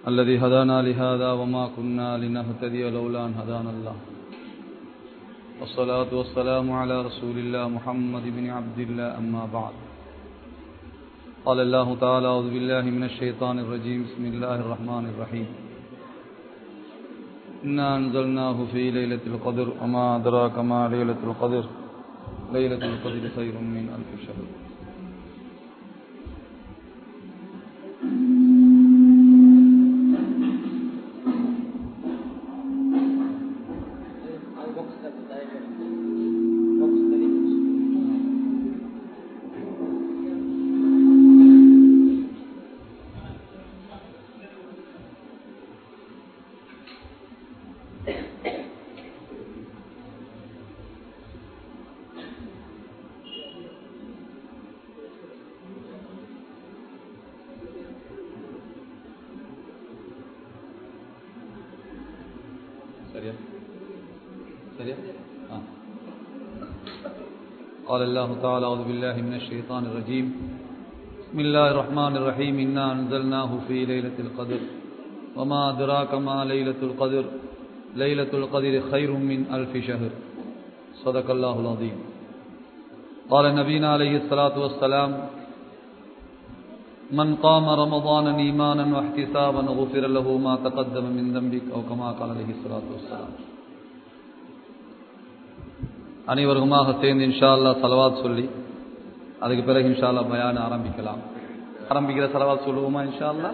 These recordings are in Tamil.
الذي هدانا لهذا وما كنا لنهتدي لولا أن هدانا الله والصلاة والسلام على رسول الله محمد بن عبد الله أما بعد قال الله تعالى أعوذ بالله من الشيطان الرجيم بسم الله الرحمن الرحيم إنا أنزلناه في ليلة القدر وما أدراك ما ليلة القدر ليلة القدر خير من ألف شهر சரியா சரியா آه. قال الله تعالى أعوذ بالله من الشيطان الرجيم بسم الله الرحمن الرحيم إنا أنزلناه في ليلة القدر وما أدراك ما ليلة القدر ليلة القدر خير من ألف شهر صدق الله العظيم قال نبينا عليه الصلاة والسلام من قام رمضان إيمانا واحتسابا غفر له ما تقدم من ذنبك أو كما قال عليه الصلاة والسلام அனைவருமாக சேர்ந்து இன்ஷா அல்லா சலவாத் சொல்லி அதுக்கு பிறகு இன்ஷா அல்லா பயான ஆரம்பிக்கலாம் ஆரம்பிக்கிற சலவாத் சொல்லுவோமா இன்ஷா அல்லா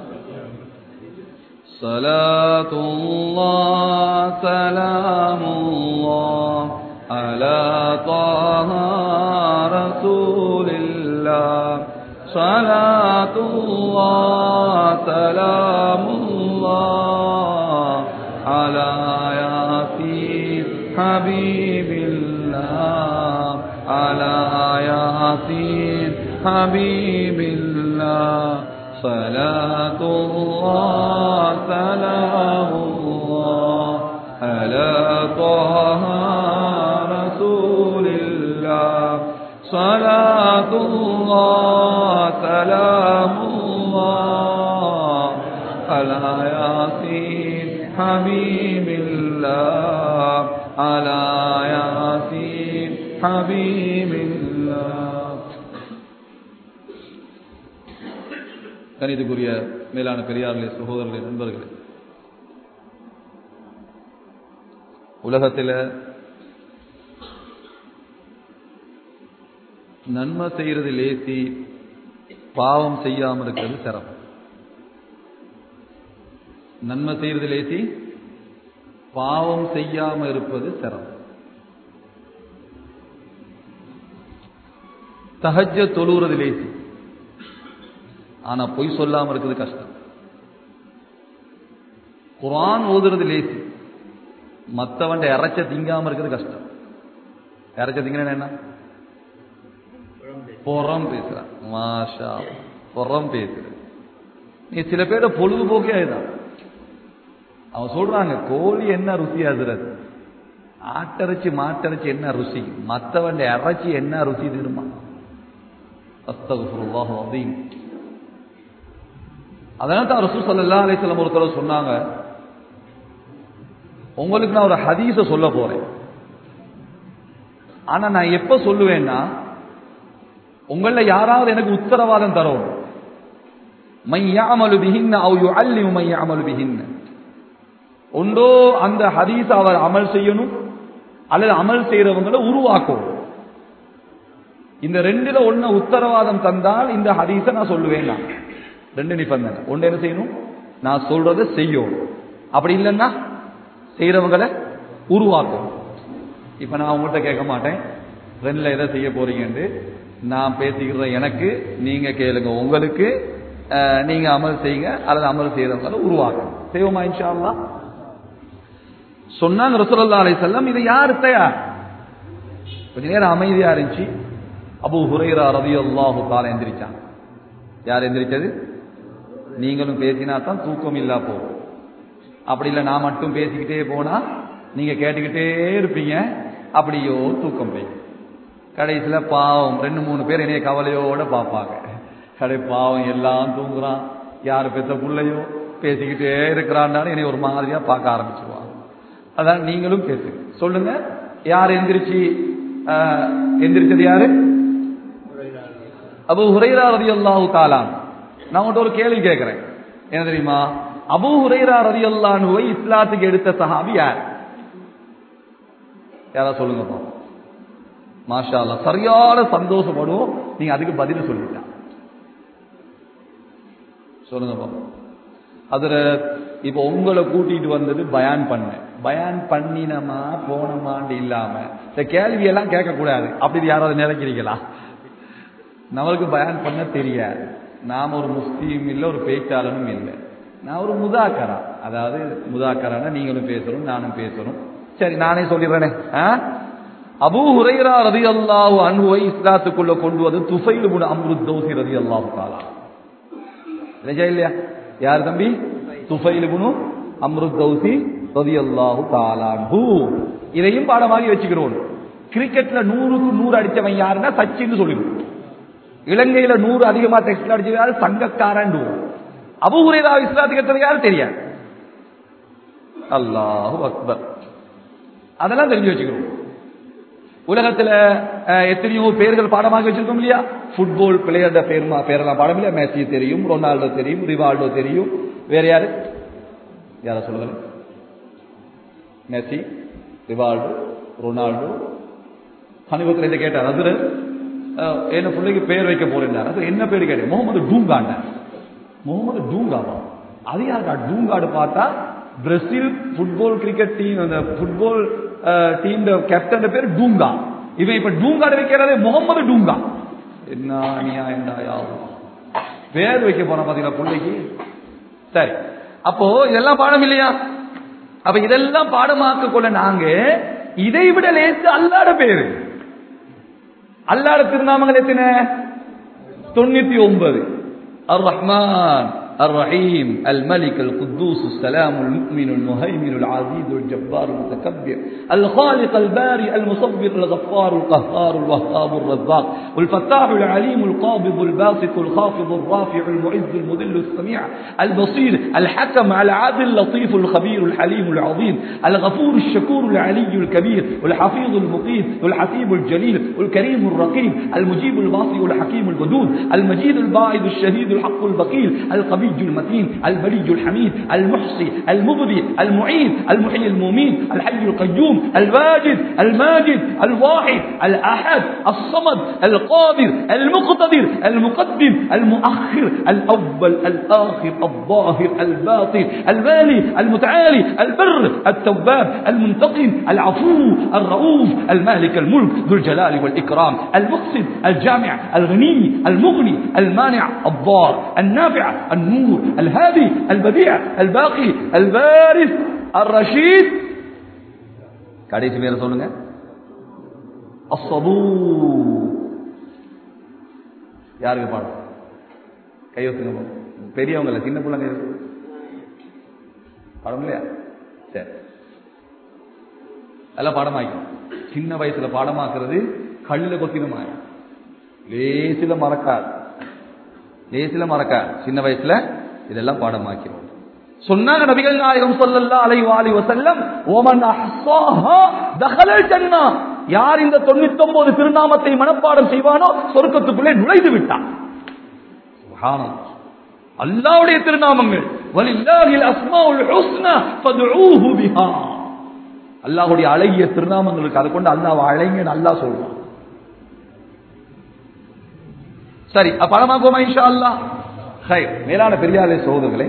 صلاة الله سلام الله على طه رسول الله صلاة الله سلام الله على ياسين حبيب الله على ياسين حبيب الله صلاة الله سلام الله على طه رسول الله صلاة الله سلام الله على ياسين حبيب الله على ياسين حبيب الله கணிதக்குரிய மேலான பெரியார்களே சகோதரர்களே நண்பர்களே உலகத்தில் நன்மை செய்யறது லேசி பாவம் செய்யாமல் இருக்கிறது சிரமம் நன்மை செய்யறது லேசி பாவம் செய்யாம இருப்பது சிரமம் தஹஜ தொழுறது லேசி ஆனா பொய் சொல்லாம இருக்கிறது கஷ்டம் குரான் ஓதுறது லேசி மத்தவன் இறைச்ச திங்காம இருக்கிறது கஷ்டம் இறைச்ச திங்கினா என்ன புறம் பேசுறான் மாஷா புறம் பேசுற நீ சில பேர பொழுதுபோக்கே அதுதான் அவன் சொல்றாங்க கோழி என்ன ருசி அதுறது ஆட்டரைச்சி மாட்டரைச்சி என்ன ருசி மத்தவன் இறைச்சி என்ன ருசி தெரியுமா அஸ்தகுல்லாஹ் அப்படின்னு அதனால தான் ரசூல் சல்லா அலிஸ்லாம் ஒரு தடவை சொன்னாங்க உங்களுக்கு நான் ஒரு ஹதீஸ சொல்ல போறேன் ஆனா நான் எப்ப சொல்லுவேன்னா உங்கள யாராவது எனக்கு உத்தரவாதம் தரும் மையாமலு பிஹின்ன அவ் யுஅல்லிமு மையாமலு பிஹின்ன ஒன்றோ அந்த ஹதீஸ் அவர் அமல் செய்யணும் அல்லது அமல் செய்யறவங்களை உருவாக்கும் இந்த ரெண்டுல ஒண்ணு உத்தரவாதம் தந்தால் இந்த ஹதீஸை நான் சொல்லுவேன் நான் ரெண்டு நிபந்தனை ஒன்று என்ன செய்யணும் நான் சொல்றதை செய்யணும் அப்படி இல்லைன்னா செய்யறவங்களை உருவாக்கும் இப்ப நான் உங்கள்கிட்ட கேட்க மாட்டேன் ரெண்டுல எதை செய்ய போறீங்கன்னு நான் பேசிக்கிற எனக்கு நீங்க கேளுங்க உங்களுக்கு நீங்க அமல் செய்யுங்க அல்லது அமல் செய்யறவங்களை உருவாக்கும் செய்வோமா இன்ஷா அல்லா சொன்னாங்க ரசூலுல்லாஹி அலைஹி வஸல்லம் இது யார் தயார் கொஞ்ச நேரம் அமைதியா இருந்துச்சு அபூ ஹுரைரா ரலியல்லாஹு தஆலா எந்திரிச்சாங்க யார் எந்திரிச்சது நீங்களும் பேசினா தான் தூக்கம் இல்லா போகும் அப்படி இல்லை நான் மட்டும் பேசிக்கிட்டே போனா நீங்க கேட்டுக்கிட்டே இருப்பீங்க அப்படியோ தூக்கம் போய் கடைசியில பாவம் ரெண்டு மூணு பேர் என்னைய கவலையோட பார்ப்பாங்க கடை பாவம் எல்லாம் தூங்குறான் யார் பெத்த பிள்ளையோ பேசிக்கிட்டே இருக்கிறான்னு என்னை ஒரு மாதிரியா பார்க்க ஆரம்பிச்சிருவாங்க அதான் நீங்களும் பேசு சொல்லுங்க யார் எந்திரிச்சு ஆஹ், எந்திரிச்சது யாரு அபு ஹுரைரா ரதி அல்லாஹு தாலான் நான் உங்கள்ட்ட ஒரு கேள்வி கேட்கிறேன் என்ன தெரியுமா அபு ஹுரைரா ரதி அல்லாஹுவை இஸ்லாத்துக்கு எடுத்த சஹாபி யார் யாரா சொல்லுங்க பாப்போம். மாஷா அல்லாஹ் சரியான சந்தோஷப்படுவோம் நீங்க அதுக்கு பதில் சொல்லிட்டா சொல்லுங்க பாப்போம் அதுல இப்ப உங்களை கூட்டிட்டு வந்தது பயான் பண்ண பயான் பண்ணினமா போனமான்னு இல்லாம இந்த கேள்வி எல்லாம் கேட்க கூடாது அப்படி யாராவது நினைக்கிறீங்களா நம்மளுக்கு பயான் பண்ண தெரியாது நாம ஒரு முஸ்லீம் இல்லை ஒரு பேச்சாளனும் இல்லை நான் ஒரு முதாக்கரா அதாவது முதாக்கரான நீங்களும் பேசணும் நானும் பேசணும் சரி நானே சொல்லிடுறேனே ஆ? அபூ ஹுரைரா ரதி அல்லாஹு அன்புவை இஸ்லாத்துக்குள்ள கொண்டு வந்து துஃபைல் முன் அம்ருத் தௌசி ரதி அல்லாஹு தாலா நிஜா இல்லையா யார் தம்பி துஃபைல் முனு அம்ருத் தௌசி ரதி அல்லாஹு தாலான்ஹு இதையும் பாடமாகி வச்சுக்கிறோம் கிரிக்கெட்ல நூறுக்கு நூறு அடிச்சவன் யாருன்னா சச்சின்னு சொல்லிடுவோம் இலங்கையில நூறு அதிகமா டெஸ்ட் அடிச்சது யாரு சங்கக்காரன் அபுஹுரேரா இஸ்லாத்துக்கு எடுத்தது யாரு தெரியாது அல்லாஹு அக்பர் அதெல்லாம் தெரிஞ்சு வச்சுக்கிறோம் உலகத்துல அஹ், எத்தனையோ பேர்கள் பாடமாக வச்சிருக்கோம் இல்லையா ஃபுட்பால் பிளேயர்ட பேர் பேரெல்லாம் பாடம் இல்லையா மெஸ்ஸி தெரியும் ரொனால்டோ தெரியும் ரிவால்டோ தெரியும் வேற யாரு யார சொல்லுங்க மெஸ்ஸி ரிவால்டோ ரொனால்டோ சமீபத்தில் இதை கேட்டார் அதுல அஹ், என்ன பிள்ளைக்கு பேர் வைக்க போறேன் அது என்ன பேர் கேட்டேன் முகமது டூங்காண்ட முகமது டூங்காவா அது யாருக்கா டூங்காடு பார்த்தா பிரேசில் ஃபுட்பால் கிரிக்கெட் டீம் அந்த ஃபுட்பால் டீம் கேப்டன் பேர் டூங்கா இவன் இப்ப டூங்காடு வைக்கிறது முகமது டூங்கா என்ன நியாயம்டா யாவும் பேர் வைக்க போறான் பாத்தீங்களா பிள்ளைக்கு சரி அப்போ இதெல்லாம் பாடம் இல்லையா அப்ப இதெல்லாம் பாடமாக்க கொள்ள நாங்க இதை விட லேசு அல்லாட பேரு அல்லாட திருநாமங்கள் எத்தனை தொண்ணூத்தி ஒன்பது அர் ரஹ்மான் الرحيم الملك القدوس السلام المؤمن المهيمن العزيز الجبار المتكبر الخالق الباري المصبر الغفار القهار الوهاب الرزاق الفتاح العليم القابض الباسط الخافض الرافع المعز المذل السميع البصير الحكم العادل اللطيف الخبير الحليم العظيم الغفور الشكور العلي الكبير الحفيظ المقيت الحسيب الجليل الكريم الرقيب المجيب الباصي الحكيم الودود المجيد الباعث الشهيد الحق البقيل القبيج المتين البلي الحميد المحصي المبدي المعيد المحيي المميت الحي القيوم الواجد الماجد الواحد الأحد الصمد القادر المقتدر المقدم المؤخر الأول الآخر الظاهر الباطن الوالي المتعالي البر التواب المنتقم العفو الرؤوف المالك الملك ذو الجلال والإكرام المقصد الجامع الغني المغني المانع الضار النافع النور الهادي البديع الباقي البارث الرشيد கடைசி பேரை சொல்லுங்க அஸ்ஸபூர் யாருக்கு பாடம் கையொத்துங்க பாப்போம். பெரியவங்க இல்ல சின்ன பிள்ளைங்க இருக்கு. பாடம் இல்லையா சரி அதெல்லாம் பாடமாக்கணும் சின்ன வயசுல பாடமாக்குறது கல்லுல கொத்தினமாய் லேசில மறக்காது லேசில மறக்காது சின்ன வயசுல இதெல்லாம் பாடமாக்கிறோம் சொன்னாங்க நபிகள் நாயகம் ஸல்லல்லாஹு அலைஹி வஆலிஹி வஸல்லம் ஓமன் அஹ்ஸாஹா தഖலல் ஜன்னா யார் இந்த 99 திருநாமத்தை மனப்பாடம் செய்வானோ சொர்க்கத்துக்குள்ளே நுழைந்து விட்டான் சுப்ஹானல்லாஹ் அல்லாஹ்வுடைய திருநாமங்கள் வலில்லாஹில் அஸ்மாஉல் ஹுஸ்னா ஃபதுஊஹு பிஹா அல்லாஹ்வுடைய அழகிய திருநாமங்களுக்கு அதை கொண்டு அல்லாஹ் அழைங்கன்னு அல்லாஹ் சொல்றான் சரி அப்ப பணமாக்குவோமா இன்ஷா அல்லாஹ் ஹை மேலான பெரியாலே சோதர்களே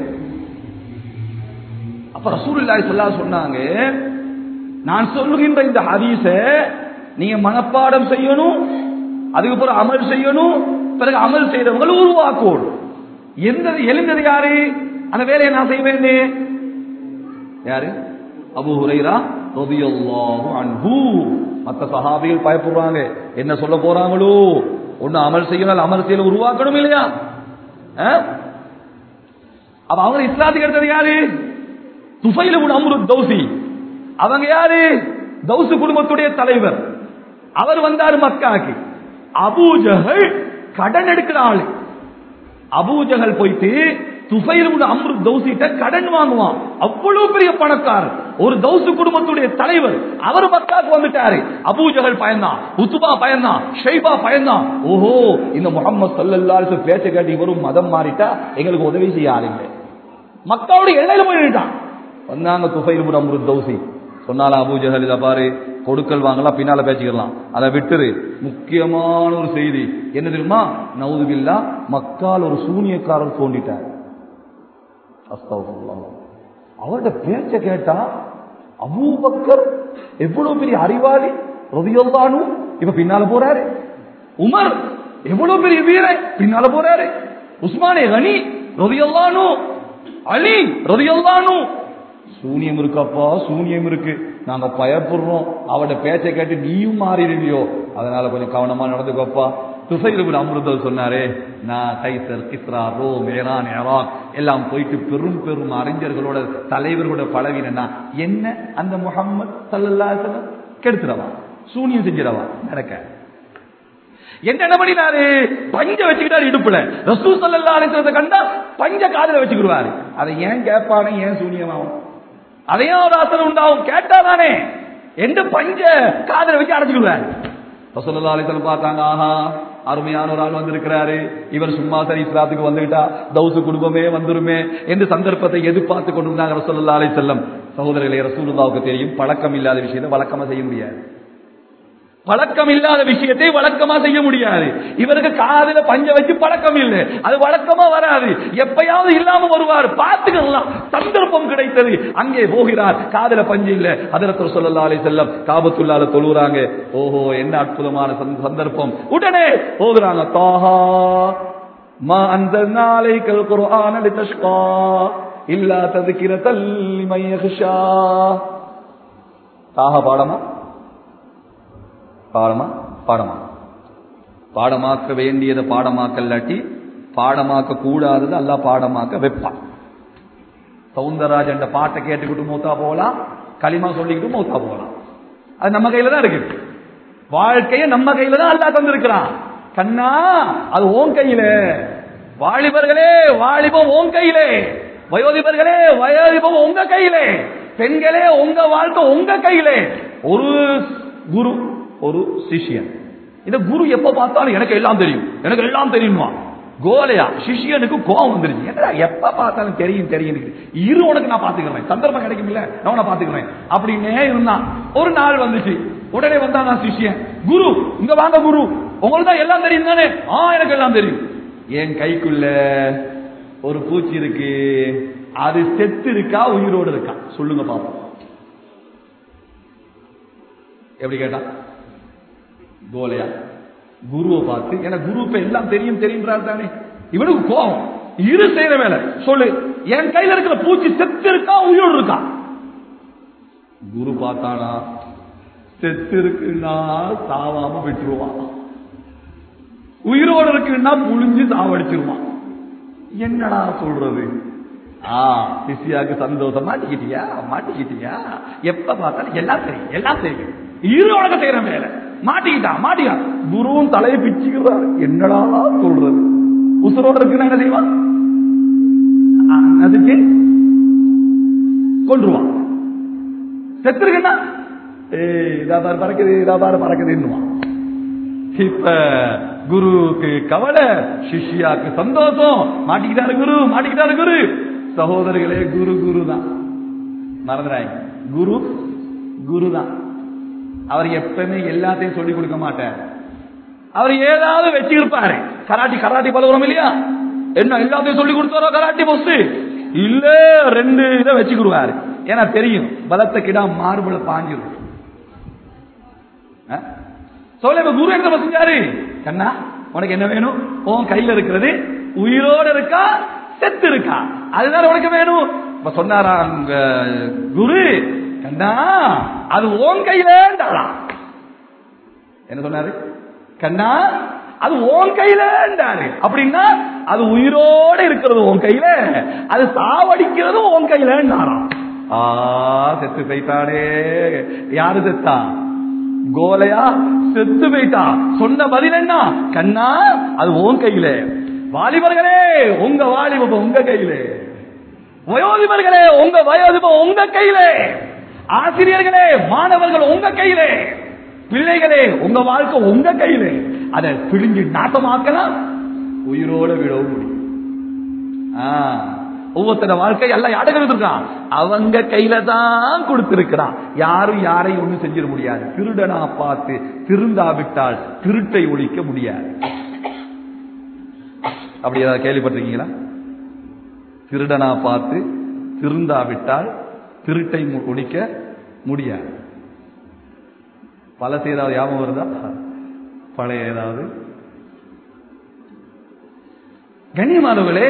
அப்ப ரசூலுல்லாஹி ஸல்லல்லாஹு சொன்னாங்க நான் சொல்லுகின்ற இந்த ஹதீஸ நீங்க மனப்பாடம் செய்யணும் அதுக்கப்புறம் அமல் செய்யணும் பிறகு அமல் செய்தவங்களை உருவாக்கணும் எந்த எழுந்தது யாரு அந்த வேலையை நான் செய்வேன் யாரு அபு ஹுரைரா ரலியல்லாஹு அன்ஹு மத்த சஹாபிகள் பயப்படுறாங்க என்ன சொல்ல போறாங்களோ ஒண்ணு அமல் செய்யணும் அமல் செய்யல உருவாக்கணும் இல்லையா ஆ? அப்ப அவங்க இஸ்லாத்துக்கு எடுத்தது யாரு துஃபைல் இப்னு அம்ரு தௌசி அவங்க யாரு தௌசு குடும்பத்துடைய தலைவர் அவர் வந்தாரு மக்காக்கு அபூஜஹல் கடன் எடுக்கிற ஆளு அபூஜஹல் போயிட்டு துஃபைல் அம்ரு தௌசிட்ட கடன் வாங்குவான் அவ்வளவு பெரிய பணக்காரர் ஒரு தௌசு குடும்பத்துடைய தலைவர் அவர் மக்காக்கு வந்துட்டாரு அபூஜகல் பயந்தான் உத்துபா பயந்தான் ஷைபா பயந்தான் ஓஹோ இந்த முகமது சல்லல்லாஹு பேச்ச கேட்டு இவரும் மதம் மாறிட்டா எங்களுக்கு உதவி செய்ய ஆளுங்க மக்காவோட எல்லையில போய் நின்னுட்டான் வந்தாங்க துஃபைல் அம்ரு தௌசி சொன்னாலும் அபூஜகல் இதை பாரு கொடுக்கல் வாங்கலாம் பின்னால பேசிக்கலாம் அதை விட்டுரு முக்கியமான ஒரு செய்தி என்ன தெரியுமா நவுதுபில்லா மக்கால் ஒரு சூனியக்காரர் தோண்டிட்டார் அஸ்தகுல்லாஹ். அவர்கிட்ட பேச்ச கேட்டா அபூபக்கர் எவ்வளவு பெரிய அறிவாளி ரதியல்லானு இப்ப பின்னால போறாரு உமர் எவ்வளவு பெரிய வீரன் பின்னால போறாரு உஸ்மானே கனி ரதியல்லானு அலி ரதியல்லானு சூனியம் இருக்கப்பா சூனியம் இருக்கு நாங்க பயப்படுறோம் அவட பேச்சை கேட்டு நீயும் மாறிடுவியோ அதனால கொஞ்சம் கவனமா நடந்துக்கப்பா துசைலுபின் அமிர்தல் சொன்னாரே நான் கைசர் கிஸ்ரா ரோ மேரான் ஏராக் எல்லாம் போயிட்டு பெரும் பெரும் அறிஞர்களோட தலைவர்களோட பழகினா என்ன அந்த முகம்மது சல்லல்லா கெடுத்துறவா சூனியம் செஞ்சிடவா நடக்க என்ன என்ன பண்ணினாரு பஞ்ச வச்சுக்கிட்டாரு இடுப்புல ரசூ சல்லல்லா அலிஸ்வரத்தை கண்டா பஞ்ச காதுல வச்சுக்கிடுவாரு அதை ஏன் கேட்பானே ஏன் சூனியமாகும் அதையும் ஒரு ஆசனம் உண்டாகும் கேட்டாதானே எந்த பஞ்ச காதல வச்சு அடைச்சுக்குவார் ரசூலுல்லாஹி அலைஹி வஸல்லம் பார்த்தாங்க ஆஹா அருமையான ஒரு ஆள் வந்திருக்கிறாரு இவர் சும்மா சரி இஸ்லாத்துக்கு வந்துவிட்டா தௌசு குடும்பமே வந்துருமே என்று சந்தர்ப்பத்தை எதிர்பார்த்து கொண்டு இருந்தாங்க ரசூலுல்லாஹி அலைஹி வஸல்லம் சகோதரர்களே ரசூலுல்லாவுக்கு தெரியும் பழக்கம் இல்லாத விஷயத்தை வழக்கமா செய்ய முடியாது பழக்கம் இல்லாத விஷயத்தை வழக்கமா செய்ய முடியாது இவருக்கு காதுல பஞ்ச வச்சு பழக்கம் இல்லை அது வழக்கமா வராது எப்பயாவது இல்லாம வருவார் பார்த்துக்கலாம் சந்தர்ப்பம் கிடைத்தது அங்கே போகிறார் காதுல பஞ்சு இல்ல அதரத்தர் சொல்லலாலே செல்லம் காபத்துள்ளால தொழுறாங்க ஓஹோ என்ன அற்புதமான சந்த- சந்தர்ப்பம் உடனே போகிறாங்க தாஹா மா அந்த நாளைக்கு குர்ஆன லிதஷ்கா இல்லா தذكرة لمن يخشى தாஹா பாடமா பாடமா பாடமா பாடமாக்க வேண்டியதை பாடமாக்கல்லாட்டி பாடமாக்க கூடாதது அல்ல பாடமாக்க வைப்பான் சவுந்தரராஜன் பாட்டை கேட்டுக்கிட்டு மூத்தா போகலாம் களிமா சொல்லிக்கிட்டு மூத்தா போகலாம் அது நம்ம கையில தான் இருக்கு வாழ்க்கையை நம்ம கையில தான் அல்லா தந்திருக்கிறான் கண்ணா அது ஓன் கையில வாலிபர்களே வாலிபம் ஓன் கையிலே வயோதிபர்களே வயோதிபம் உங்க கையிலே பெண்களே உங்க வாழ்க்கை உங்க கையிலே ஒரு குரு ஒரு சிஷ்யன் இந்த குரு எப்ப பார்த்தாலும் எனக்கு எல்லாம் தெரியும் எனக்கு எல்லாம் தெரியுமா கோலையா சிஷ்யனுக்கு கோவம் வந்துருச்சு என்னடா எப்ப பார்த்தாலும் தெரியும் தெரியும் இரு உனக்கு நான் பாத்துக்கிறேன் சந்தர்ப்பம் கிடைக்கும் இல்ல நான் உன்னை பாத்துக்கிறேன் அப்படின்னே இருந்தான் ஒரு நாள் வந்துச்சு உடனே வந்தா நான் சிஷ்யன் குரு இங்க வாங்க குரு உங்களுக்கு தான் எல்லாம் தெரியும் தானே ஆ எனக்கு எல்லாம் தெரியும் என் கைக்குள்ள ஒரு பூச்சி இருக்கு அது செத்து இருக்கா உயிரோடு இருக்கா சொல்லுங்க பாப்போம் எப்படி கேட்டா கோலையா குருவை பார்த்து எனக்கு குரு இப்ப எல்லாம் தெரியும் தெரியுன்றார் தானே இவனுக்கு கோபம் இரு செய்யற வேலை சொல்லு என் கையில இருக்கிற பூச்சி செத்து இருக்கா உயிரோடு இருக்கா குரு பார்த்தானா செத்து இருக்குன்னா சாவாம விட்டுருவான் உயிரோடு இருக்குன்னா புழிஞ்சு சாவடிச்சிருவான் என்னடா சொல்றது ஆ சிசியாக்கு சந்தோஷம் மாட்டிக்கிட்டியா மாட்டிக்கிட்டியா எப்ப பார்த்தாலும் எல்லாம் தெரியும் எல்லாம் தெரியும் இரு உலக செய்யற வேலை மாட்டிக்கிட்டான் மாட்டிக்கான் குருவும் தலையை பிச்சுக்கிறார் என்னடா சொல்றது உசுரோட இருக்குன்னா என்ன செய்வான் ஆ, அதுக்கு கொன்றுவான் செத்துருக்குன்னா ஏய் இதா பாரு பறக்குது இதா பாரு பறக்குதுன்னுவான் இப்ப குருவுக்கு கவலை சிஷ்யாக்கு சந்தோஷம் மாட்டிக்கிட்டாரு குரு மாட்டிக்கிட்டாரு குரு சகோதரர்களே குரு குரு தான் மறந்துடாங்க குரு குரு தான் அவர் எப்பவுமே எல்லாத்தையும் சொல்லிக் கொடுக்க மாட்டார் அவர் ஏதாவது வச்சிருப்பாரு கராட்டி கராட்டி பழகுறோம் இல்லையா என்ன எல்லாத்தையும் சொல்லி கொடுத்தாரோ கராட்டி பொஸ்ட் இல்ல ரெண்டு இதை வச்சுக்கிடுவாரு ஏன்னா தெரியும் பலத்த கிடா மார்புல பாஞ்சிரும் ஆ? சொல்ல இப்ப குரு என்ன செஞ்சாரு கண்ணா உனக்கு என்ன வேணும் உன் கையில இருக்கிறது உயிரோட இருக்கா செத்து இருக்கா அதுதான் உனக்கு வேணும் இப்ப சொன்னாரா அங்க குரு கண்ணா அது உன் கையில என்ன சொன்னாரு கண்ணா அது உன் கையில அப்படின்னா அது உயிரோட இருக்கிறது உன் கையில அது சாவடிக்கிறது உன் கையில ஆ செத்து போயிட்டானே யாரு செத்தா கோலையா செத்து போயிட்டா சொன்ன பதில் என்ன கண்ணா அது உன் கையில வாலிபர்களே உங்க வாலிபம் உங்க கையிலே வயோதிபர்களே உங்க வயோதிபம் உங்க கையிலே ஆசிரியர்களே மாணவர்கள் உங்க கையிலே பிள்ளைகளே உங்க வாழ்க்கை உங்க கையிலே அதை பிழிஞ்சு நாசமாக்கலாம் உயிரோட விடவும் முடியும் ஆ, ஒவ்வொருத்தர வாழ்க்கை எல்லாம் யாருக்கிறது இருக்கான் அவங்க கையில தான் கொடுத்திருக்கிறான் யாரும் யாரையும் ஒண்ணும் செஞ்சிட முடியாது திருடனா பார்த்து திருந்தாவிட்டால் திருட்டை ஒழிக்க முடியாது அப்படி ஏதாவது கேள்விப்பட்டிருக்கீங்களா திருடனா பார்த்து திருந்தாவிட்டால் திருட்டை மு- ஒழிக்க முடியாது பழசு ஏதாவது ஞாபகம் வருதா பழைய ஏதாவது கண்ணியமானவர்களே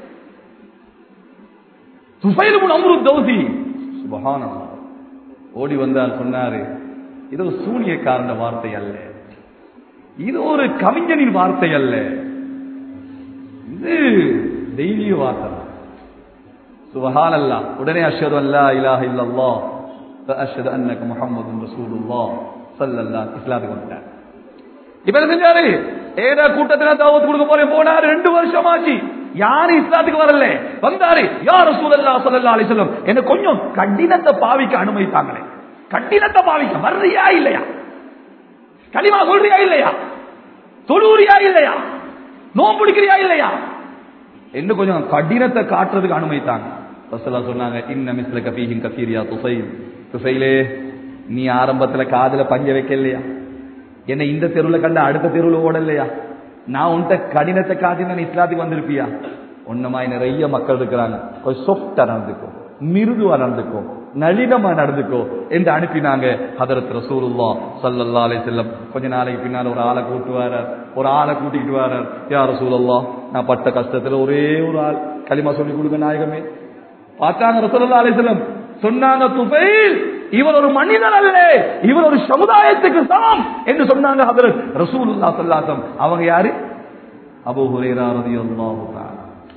துஃபைலுமுன் அம்ரு தௌசி சுபஹானல்லாஹ் ஓடி வந்தார் சொன்னாரு இது ஒரு சூனியக்காரன வார்த்தை அல்ல இது ஒரு கவிஞனின் வார்த்தை அல்ல இது தெய்வீக வார்த்தை தான். சுபஹானல்லாஹ் உடனே அஷ்ஹது அல்லா இலாஹ இல்லல்லாஹ் வ அஷ்ஹது அன்னக முஹம்மதுன் ரசூலுல்லாஹ் ஸல்லல்லாஹு இஸ்லாத்துக்கு வந்துட்டார் இப்ப என்ன செஞ்சாரு ஏதா கூட்டத்துல தாவத் கொடுக்க போறேன் போனாரு ரெண்டு வருஷம் ஆச்சு யாரும் இஸ்லாத்துக்கு வரல வந்தாரு யார் ரசூலல்லா ஸல்லல்லாஹு அலைஹி வஸல்லம் என்ன கொஞ்சம் கடினத்தை பாவிக்க அனுமதித்தாங்களே கடினத்தை பாவிக்க வர்றியா இல்லையா களிமா சொல்றியா இல்லையா தொழுறியா இல்லையா நோம்பு பிடிக்கிறியா இல்லையா என்ன கொஞ்சம் கடினத்தை காட்டுறதுக்கு அனுமதித்தாங்க ரசூலுல்லாஹ் சொன்னாங்க இன்ன மிஸ்ல கபீஹின் கசீரியா துஃபைல் துஃபைலே நீ ஆரம்பத்துல காதுல பஞ்ச வைக்கலையா என்ன இந்த தெருவுல கண்ட அடுத்த தெருவுல ஓடலையா நான் உன்கிட்ட கடினத்தை காட்டினா நீ இஸ்லாத்துக்கு வந்திருப்பியா ஒன்னமாய் நிறைய மக்கள் இருக்கிறாங்க கொஞ்சம் சொஃப்டா நடந்துக்கோ மிருதுவா நடந்துக்கோ நளினமா நடந்துக்கோ என்று அனுப்பினாங்க ஹதரத் ரசூலுல்லா ஸல்லல்லாஹு அலைஹி வஸல்லம் கொஞ்ச நாளைக்கு பின்னால ஒரு ஆளை கூட்டு வரார் ஒரு ஆளை கூட்டிட்டு வரார் யா ரசூலுல்லா நான் பட்ட கஷ்டத்துல ஒரே ஒரு ஆள் களிமா சொல்லி கொடுங்க நாயகமே பார்த்தாங்க ரசூலுல்லாஹி அலைஹி வஸல்லம் சொன்னாங்க துபைல் இவர் ஒரு மனிதர் அல்ல இவர் ஒரு சமுதாயத்துக்கு சமம் என்று சொன்னாங்க ஹதரத் ரசூலுல்லாஹ் ஸல்லல்லாஹு அலைஹி வஸல்லம் அவங்க யாரு அபூ ஹுரைரா ரலியல்லாஹு தஆலா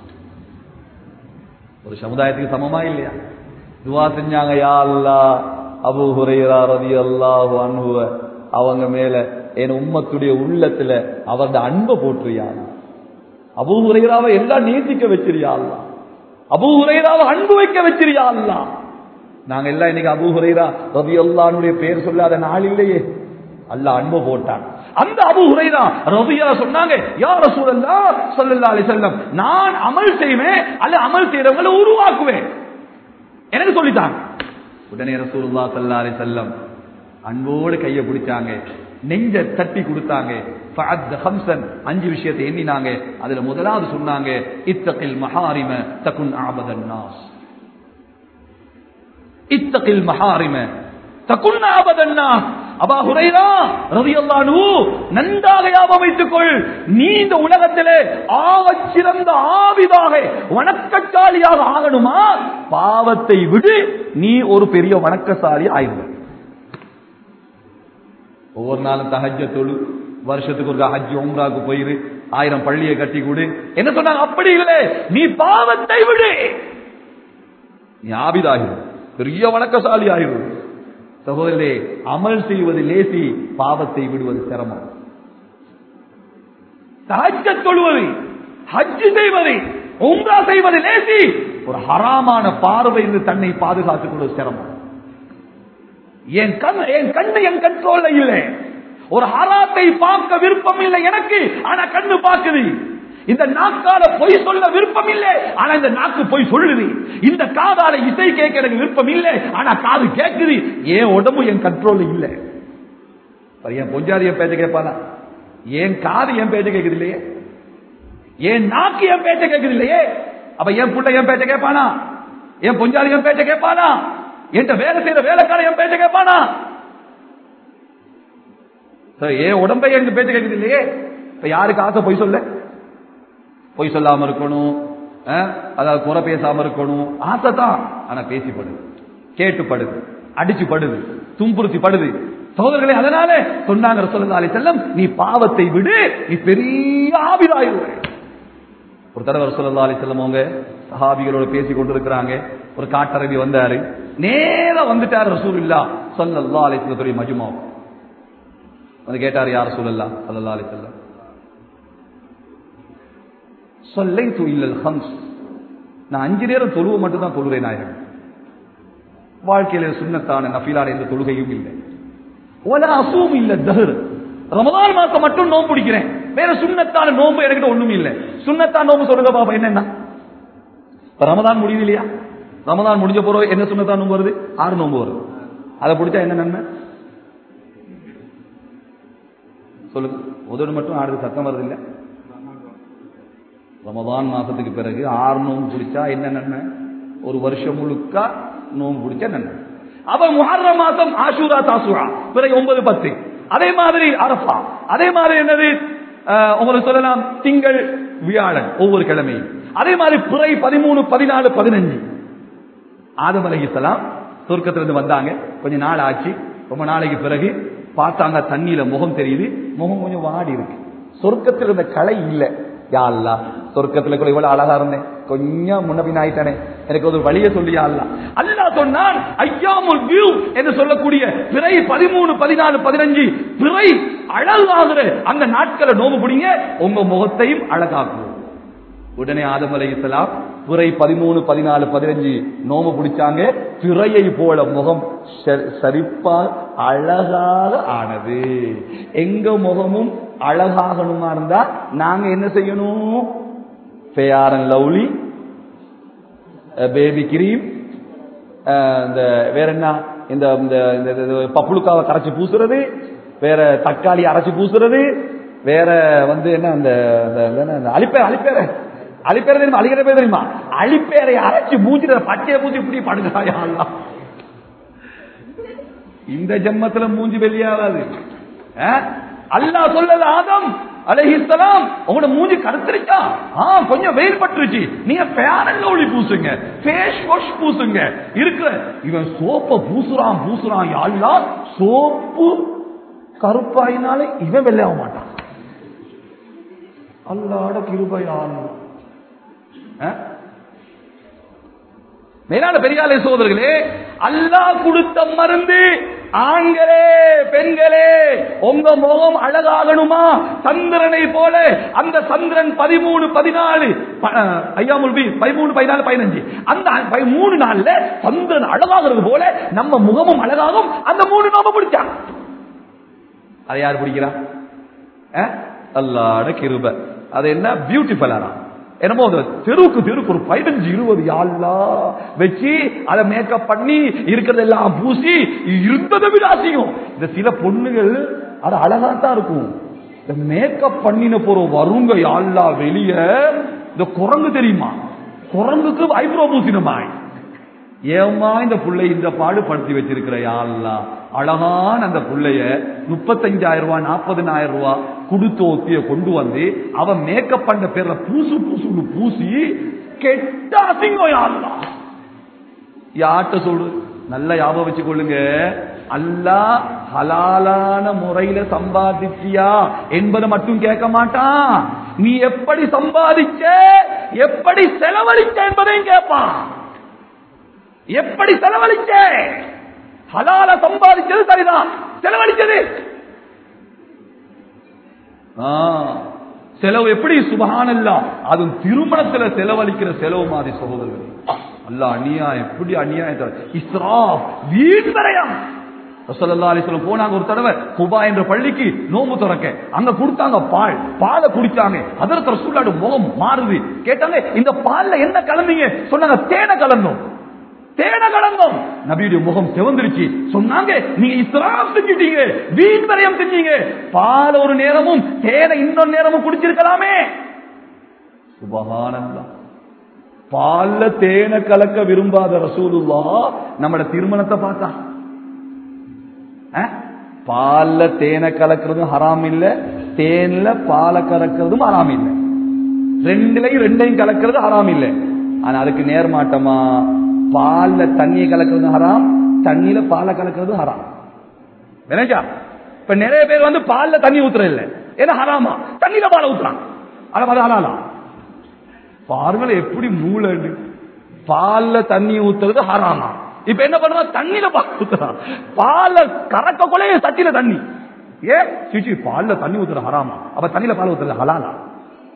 ஒரு சமுதாயத்துக்கு சமமா இல்லையா துவா செஞ்சாங்க யா அல்லாஹ் அபூ ஹுரைரா ரலியல்லாஹு அன்ஹுவ அவங்க மேல என் உம்மத்துடைய உள்ளத்துல அவரது அன்பை போற்றுறியா அல்லாஹ். அபூ ஹுரைராவை எல்லாம் நேசிக்க வச்சிருயா அல்லாஹ் அபூ ஹுரைராவை அன்பு வைக்க வச்சிருயா அல்லாஹ் நாங்க எல்லாம் இன்னைக்கு அபூ ஹுரைரா ரலியல்லாஹுடைய பேர் சொல்லாத நாள் இல்லையே அல்லாஹ் அன்பு போட்டான் அந்த அபூ ஹுரைரா ரலியல்லாஹு சொன்னாங்க யா ரசூலல்லாஹ் ஸல்லல்லாஹு அலைஹி வஸல்லம் நான் அமல் செய்வேன் அல்ல அமல் செய்றவங்களை உருவாக்குவேன் எனக்கு சொல்லிட்டாங்க உடனே ரசூலுல்லாஹ் ஸல்லல்லாஹு அலைஹி வஸல்லம் அன்போடு கையை பிடிச்சாங்க நெஞ்ச தட்டி கொடுத்தாங்க ஃபஅத் ஹம்சன் அஞ்சு விஷயத்தை எண்ணினாங்க அதுல முதலாவது சொன்னாங்க இத்தகில் மஹாரிம தகுன் ஆபதன் நாஸ் இத்தகில் மஹாரிம தகுன் ஆபதன் நாஸ் அபா ஹுரைரா ரலியல்லாஹு அன்ஹு நன்றாக ஞாபகம் வைத்துக் கொள் நீ இந்த உலகத்திலே ஆகச் சிறந்த ஆவிதாக வணக்கசாலியாக ஆகணுமா பாவத்தை விடு நீ ஒரு பெரிய வணக்கசாலி ஆயிடுவ ஒவ்வொரு நாளும் தஹஜ்ஜ தொழு வருஷத்துக்கு ஒரு ஹஜ் உம்ராக்கு போயிரு ஆயிரம் பள்ளியை கட்டி கொடு என்ன சொன்னாங்க அப்படி இல்லை நீ பாவத்தை விடு நீ ஆபிதாகிடும் பெரிய வணக்கசாலி ஆகிடும் சகோதரே அமல் செய்வது லேசி பாவத்தை விடுவது சிரமம் தஹஜ்ஜ தொழுவது ஹஜ் செய்வது உம்ரா செய்வது லேசி ஒரு ஹராமான பார்வையிலிருந்து தன்னை பாதுகாத்துக் கொள்வது சிரமம் என் கண் என் கண்ணு என் கண்ட்ரோல்ல இல்லை ஒரு ஹராத்தை பார்க்க விருப்பம் இல்லை எனக்கு ஆனா கண்ணு பார்க்குது இந்த நாக்கால பொய் சொல்ல விருப்பம் இல்லை ஆனா இந்த நாக்கு பொய் சொல்லுது இந்த காதால இசை கேட்க எனக்கு விருப்பம் இல்லை ஆனா காது கேட்குது ஏன் உடம்பு என் கண்ட்ரோல்ல இல்லை அப்ப என் பொஞ்சாதி என் பேச்ச கேட்பானா என் காது என் பேச்ச கேட்குது இல்லையே என் நாக்கு என் பேச்ச கேட்குது இல்லையே அப்ப என் புள்ள என் பேச்ச கேட்பானா என் பொஞ்சாதி என் பேச்ச கேட்பானா என்கிட்ட வேலை செய்யற வேலைக்கார என் பேச்ச கேட்பானா சரி, என் உடம்பை எங்க பேச்ச கேட்குது இல்லையே இப்ப யாருக்கு ஆசை பொய் சொல்ல பொய் சொல்லாம இருக்கணும் அஹ், அதாவது குறை பேசாம இருக்கணும் ஆசை தான் ஆனா பேசி படுது கேட்டு படுது அடிச்சு படுது துன்புறுத்தி படுது சகோதரர்களே அதனால சொன்னாங்க ரசூலுல்லாஹி அலைஹி வஸல்லம் நீ பாவத்தை விடு நீ பெரிய ஆபிதாயிருவே ஒரு தடவை ரசூலுல்லாஹி அலைஹி வஸல்லம் அவங்க சஹாபிகளோட பேசி கொண்டிருக்கிறாங்க ஒரு காட்டரபி வந்தாரு நேரா வந்துட்டார் ரசூலுல்லாஹ் ஸல்லல்லாஹு அலைஹி வஸல்லம் மஜ்மா வந்து கேட்டார் யார் ரசூலுல்லாஹ் ஸல்லல்லாஹு அலைஹி வஸல்லம் சொல்லை இல்லல் ஹம்ஸ் நான் அஞ்சு நேரம் தொழுவ மட்டும் தான் தொழுறேன் நாயகம் வாழ்க்கையில சுண்ணத்தான நஃபிலான எந்த தொழுகையும் இல்லை ஒல அசூம் இல்ல தஹர் ரமதான் மாசம் மட்டும் நோம்பு பிடிக்கிறேன் வேற சுண்ணத்தான நோம்பு என்கிட்ட ஒண்ணும் இல்லை சுண்ணத்தான நோம்பு சொல்லுங்க பாப்பா என்னன்னா இப்ப ரமதான் முடியுது இல்லையா ரமதான் முடிஞ்ச பிறகு என்ன சுண்ணத்தான் நோம்பு வருது ஆறு நோம்பு வருது அதை பிடிச்சா என்ன நன்மை சொல்லுங்க உதடு மட்டும் ஆடுது சத்தம் வருது இல்ல ரமதான் மாசத்துக்கு பிறகு ஆறு நோம்பு பிடிச்சா என்ன நன்மை ஒரு வருஷம் முழுக்க நோம்பு பிடிச்ச நன்மை அப்ப முஹர்ர மாசம் ஆஷூரா தாசுரா பிறகு ஒன்பது பத்து அதே மாதிரி அரஃபா அதே மாதிரி என்னது அஹ், உங்களுக்கு சொல்லலாம் திங்கள் வியாழன் ஒவ்வொரு கிழமையும் அதே மாதிரி பிறை பதிமூணு பதினாலு பதினஞ்சு ஆதம் அலைஹிஸ்ஸலாம் சொர்க்கத்திலிருந்து வந்தாங்க கொஞ்ச நாள் ஆச்சு ரொம்ப நாளைக்கு பிறகு பார்த்தாங்க தண்ணியில முகம் தெரியுது முகம் கொஞ்சம் வாடி இருக்கு சொர்க்கத்தில் இருந்த கலை இல்ல யா அல்லா சொர்க்கத்துல கூட இவ்வளவு அழகா இருந்தேன் கொஞ்சம் முன்ன பின்ன ஆயிட்டானே எனக்கு ஒரு வழியை சொல்லியா அல்லா அல்லா சொன்னான் ஐயாமுல் வியூ என்று சொல்லக்கூடிய பிறை பதிமூணு பதினாலு பதினஞ்சு பிறை அழகாகிற அந்த நாட்களை நோம்பு பிடிங்க உங்க முகத்தையும் அழகாக்குவோம் உடனே ஆதம் அலைஹிஸ்ஸலாம் பிறை பதிமூணு பதினாலு பதினஞ்சு நோம்பு பிடிச்சாங்க பிறையை போல முகம் ச- சரிப்பா அழகாக ஆனது எங்க முகமும் அழகாகணுமா இருந்தா நாங்க என்ன செய்யணும் Fair and Lovely baby cream இந்த வேற என்ன இந்த இந்த இந்த- இந்த பப்புளுக்காவை கரைச்சி பூசுறது வேற தக்காளி அரைச்சி பூசுறது வேற வந்து என்ன அந்த அந்த- அந்த என்ன, அந்த அலிப்பேர் அலிப்பேர் அலிப்பேர் தெரியுமா அழிக்கிற பேர் தெரியுமா அலிப்பேரை அரைச்சி மூஞ்சிட பச்சையை பூசி இப்படி படுகிறாயா அல்லாஹ். இந்த ஜென்மத்துல மூஞ்சி வெளியாகாது அஹ்? அல்லாஹ் சொல்லல ஆதம் அலைஹிஸ்ஸலாம் உங்களோட மூஞ்சி கருத்துருச்சா ஆ கொஞ்சம் வெயில் பட்டுருச்சு நீங்க ஃபேரன் ஒளி பூசுங்க ஃபேஸ் வாஷ் பூசுங்க இருக்கிற இவன் சோப்ப பூசுறான் பூசுறான் யாழ்லா சோப்பு கருப்பாயினாலே இவன் வெள்ளையாக மாட்டான் அல்லாட கிருபையான் மேலான பெரியாலே சோதர்களே அல்லாஹ் கொடுத்த மருந்து ஆண்களே பெண்களே உங்க முகம் அழகாகணுமா சந்திரனை போல அந்த சந்திரன் பதிமூணு பதினாலு ப- அஹ், ஐயாமுல் பி பதிமூணு பதினாலு பதினஞ்சு அந்த ப- மூணு நாள்ல சந்திரன் அழகாகிறது போல நம்ம முகமும் அழகாகும் அந்த மூணு நோம்ப பிடிச்சான் அதை யார் பிடிக்கிறா அஹ்? அல்லாட கிருப அது என்ன பியூட்டிஃபுல்லா என்னமோ அந்த தெருவுக்கு தெருக்கு ஒரு பதினஞ்சு இருபது யாழ்லா வச்சு அதை மேக்கப் பண்ணி இருக்கிறதெல்லாம் பூசி இருந்ததை விட அசிங்கம் இந்த சில பொண்ணுகள் அது அழகா தான் இருக்கும் இந்த மேக்கப் பண்ணின போற வருங்க யாழ்லா வெளிய இந்த குரங்கு தெரியுமா குரங்குக்கு ஐப்ரோ பூசினமாய் ஏமா இந்த புள்ளை இந்த பாடுபடுத்தி வச்சிருக்கிற யாழ்லா அழகான அந்த புள்ளைய முப்பத்தஞ்சாயிரம் ரூபாய் நாற்பதினாயிரம் ரூபாய் கொடுத்து ஒத்திய கொண்டு வந்து அவன் மேக்கப் பண்ண பேர்ல பூசு பூசுன்னு பூசி கெட்ட அசிங்கம் யாழ்லா யார்கிட்ட சொல்லு நல்ல ஞாபகம் வச்சுக்கொள்ளுங்க அல்லாஹ் ஹலாலான முறையில சம்பாதிச்சியா என்பதை மட்டும் கேட்க மாட்டான் நீ எப்படி சம்பாதிச்ச எப்படி செலவழிச்ச என்பதையும் கேட்பான் எப்படி செலவழிச்ச ஹலால சம்பாதிச்சது சரிதான் செலவழிச்சது ஆ, செலவு எப்படி சுபஹானல்லா அதுவும் திருமணத்துல செலவழிக்கிற செலவு மாதிரி சகோதரர்கள் அல்ல அநியாயம் எப்படி அநியாயத்தை இஸ்ராப் வீண்வரையம் ரசூலுல்லாஹி அலைஹி வஸல்லம் போனாங்க ஒரு தடவை குபா என்ற பள்ளிக்கு நோம்பு திறக்க அங்க கொடுத்தாங்க பால் பாலை குடிச்சாங்க அதற்கு ரசூலுல்லாஹி முகம் மாறுது கேட்டாங்க இந்த பால்ல என்ன கலந்தீங்க சொன்னாங்க தேனை கலந்தோம் தேனை கலந்தோம் நபியுடைய முகம் சிவந்துருச்சு சொன்னாங்க நீங்க இஸ்லாம் செஞ்சிட்டீங்க வீண் வரையம் செஞ்சீங்க பால் ஒரு நேரமும் தேனை இன்னொரு நேரமும் குடிச்சிருக்கலாமே சுபஹானல்லாஹ் பால்ல தேனை கலக்க விரும்பாத ரசூலுல்லா நம்மட திருமணத்தை பார்த்தா அஹ்? பால்ல தேனை கலக்கிறதும் ஹராம் இல்ல தேன்ல பாலை கலக்கிறதும் ஹராம் இல்ல ரெண்டுலையும் ரெண்டையும் கலக்கிறது ஹராம் இல்ல ஆனா அதுக்கு நேர்மாட்டமா பால்ல தண்ணியை கலக்கிறது ஹராம் தண்ணியில பாலை கலக்கிறது ஹராம் வினஜா இப்ப நிறைய பேர் வந்து பால்ல தண்ணி ஊத்துறது இல்ல ஏன்னா ஹராமா தண்ணியில பாலை ஊத்துறான் அது அது ஹலாலா பாருங்களேன் எப்படி மூளைன்னு பால்ல தண்ணி ஊத்துறது ஹராமா இப்ப என்ன பண்ணுவான் தண்ணியில பால் ஊத்துறான் பால்ல கறக்க கொலைய சட்டியில தண்ணி ஏ சிச்சி பால்ல தண்ணி ஊத்துற ஹராமா அப்ப தண்ணியில பால் ஊத்துறது ஹலாலா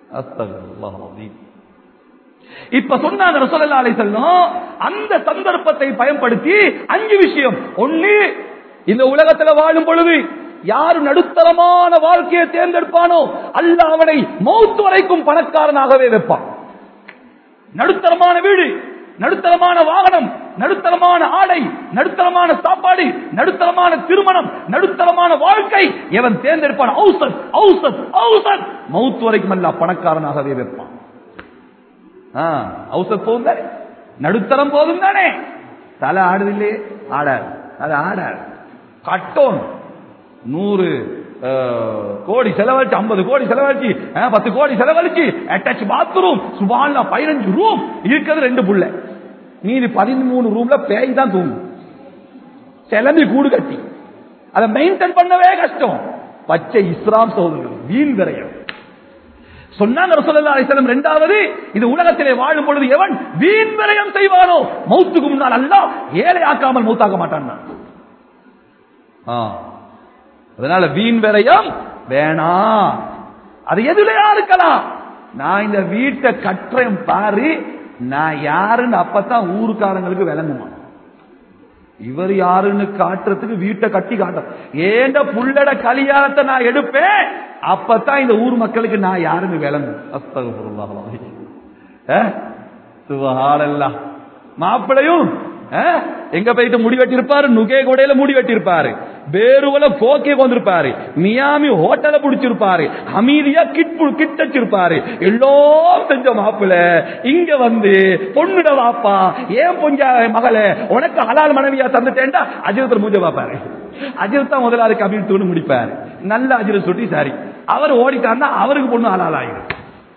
அஸ்தகுல்லாஹ் அலீம். இப்ப சொன்னாங்க ரசூலுல்லாஹி அலைஹி வஸல்லம் அந்த சந்தர்ப்பத்தை பயன்படுத்தி அஞ்சு விஷயம் ஒண்ணு இந்த உலகத்துல வாழும் பொழுது யாரு நடுத்தரமான வாழ்க்கையை தேர்ந்தெடுப்பானோ அல்லாஹ் அவனை மௌத் வரைக்கும் பணக்காரனாகவே வைப்பான் நடுத்தரமான வீடு நடுத்தரமான வாகனம் நடுத்தரமான ஆடை நடுத்தரமான சாப்பாடு நடுத்தரமான திருமணம் நடுத்தரமான வாழ்க்கை எவன் தேர்ந்தெடுப்பான் ஔசத் ஔசத் ஔசத் மௌத் வரைக்கும் அல்ல பணக்காரனாகவே வைப்பான் ஆ, ஔசத் போதும் தானே நடுத்தரம் போதும் தானே தலை ஆடுது இல்லையே ஆடாது அது ஆடாது கட்டோன் நூறு அஹ், கோடி செலவழிச்சு ஐம்பது கோடி செலவழிச்சு அஹ், பத்து கோடி செலவழிச்சு அட்டாச் பாத்ரூம் சுபான்ல பதினஞ்சு ரூம் இருக்கிறது ரெண்டு புள்ள மீதி பதிமூணு ரூம்ல பேய் தான் தூங்கும் சிலம்பி கூடு கட்டி அதை மெயின்டைன் பண்ணவே கஷ்டம் பச்சை இஸ்லாம் சோதரர்கள் வீண் விரயம் சொன்னாங்க ரசூலுல்லாஹி அலைஹி வஸல்லம் இரண்டாவது இது உலகத்திலே வாழும் பொழுது எவன் வீண் விரயம் செய்வானோ மௌத்துக்கு முன்னால் அல்லாஹ் ஏழை ஆக்காமல் மௌத்தாக்க மாட்டான் ஆ. அதனால வீண் விரயம் வேணாம் அது எதுலயா இருக்கலாம் நான் இந்த வீட்டை கட்டுறேன் பாரு நான் யாருன்னு அப்பதான் ஊருக்காரங்களுக்கு விளங்குமா இவர் யாருன்னு காட்டுறதுக்கு வீட்டை கட்டி காட்ட ஏண்ட புள்ளட கல்யாணத்தை நான் எடுப்பேன் அப்பதான் இந்த ஊர் மக்களுக்கு நான் யாருன்னு விளங்கும் அஸ்தகுல்லாஹ் சுபஹானல்லாஹ் மாப்பிளையும் அஹ், எங்க போயிட்டு முடி வெட்டிருப்பாரு நுகே கொடையில முடி வெட்டிருப்பாரு பேருவல கோக்கே கொண்டிருப்பாரு மியாமி ஹோட்டல புடிச்சிருப்பாரு அமீதியா கிட் பு- கிட் வச்சிருப்பாரு எல்லாம் செஞ்ச மாப்பிள இங்க வந்து பொண்ணுட வாப்பா ஏன் பொஞ்சா மகளே உனக்கு ஹலால் மனைவியா தந்துட்டேன்டா அஜிரத்தில் மூஞ்ச பாப்பாரு அஜித் தான் முதலாளி கபில் தூணு முடிப்பாரு நல்ல அஜிரத் சுட்டி சாரி அவர் ஓடிட்டாருன்னா அவருக்கு பொண்ணு ஹலால் ஆயிடும்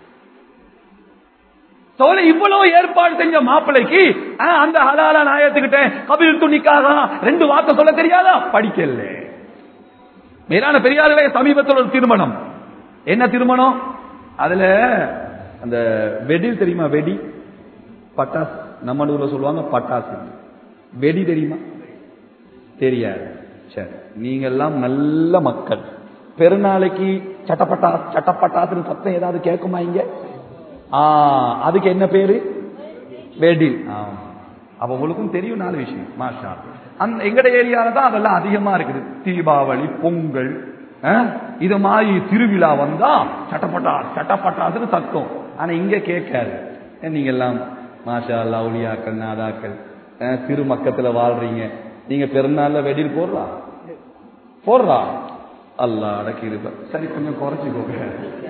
தோலை இவ்வளவு ஏற்பாடு செஞ்ச மாப்பிளைக்கு ஆ, அந்த ஹலாலா நான் ஏத்துக்கிட்டேன் கபில் துணிக்காக ரெண்டு வார்த்தை சொல்ல தெரியாதா படிக்கல மேலான பெரியார்களே சமீபத்தில் ஒரு திருமணம் என்ன திருமணம் அதுல அந்த வெடி தெரியுமா வெடி பட்டாசு நம்ம ஊர்ல சொல்லுவாங்க பட்டாசு வெடி தெரியுமா தெரியாது சரி நீங்க எல்லாம் நல்ல மக்கள் பெருநாளைக்கு சட்டப்பட்டா சட்டப்பட்டாசுன்னு சத்தம் ஏதாவது கேட்குமா இங்க ஆ, அதுக்கு என்ன பேரு வெடி ஆமா. அப்ப உங்களுக்கும் தெரியும் நாலு விஷயம் மாஷா அந்த எங்கட ஏரியால தான் அதெல்லாம் அதிகமா இருக்குது தீபாவளி பொங்கல் ஆ, இது மாதிரி திருவிழா வந்தா சட்டப்பட்டா சட்டப்பட்டாசுன்னு சத்தம் ஆனா இங்க கேட்காது நீங்க எல்லாம் மாஷா அல்லா உலியாக்கள் நாதாக்கள் ஆ, சிறு மக்கத்துல வாழ்றீங்க நீங்க பெருநாள்ல வெடியில் போடுறா போடுறா அல்லா அடக்கி இருப்ப சரி கொஞ்சம் குறைச்சிக்கோங்க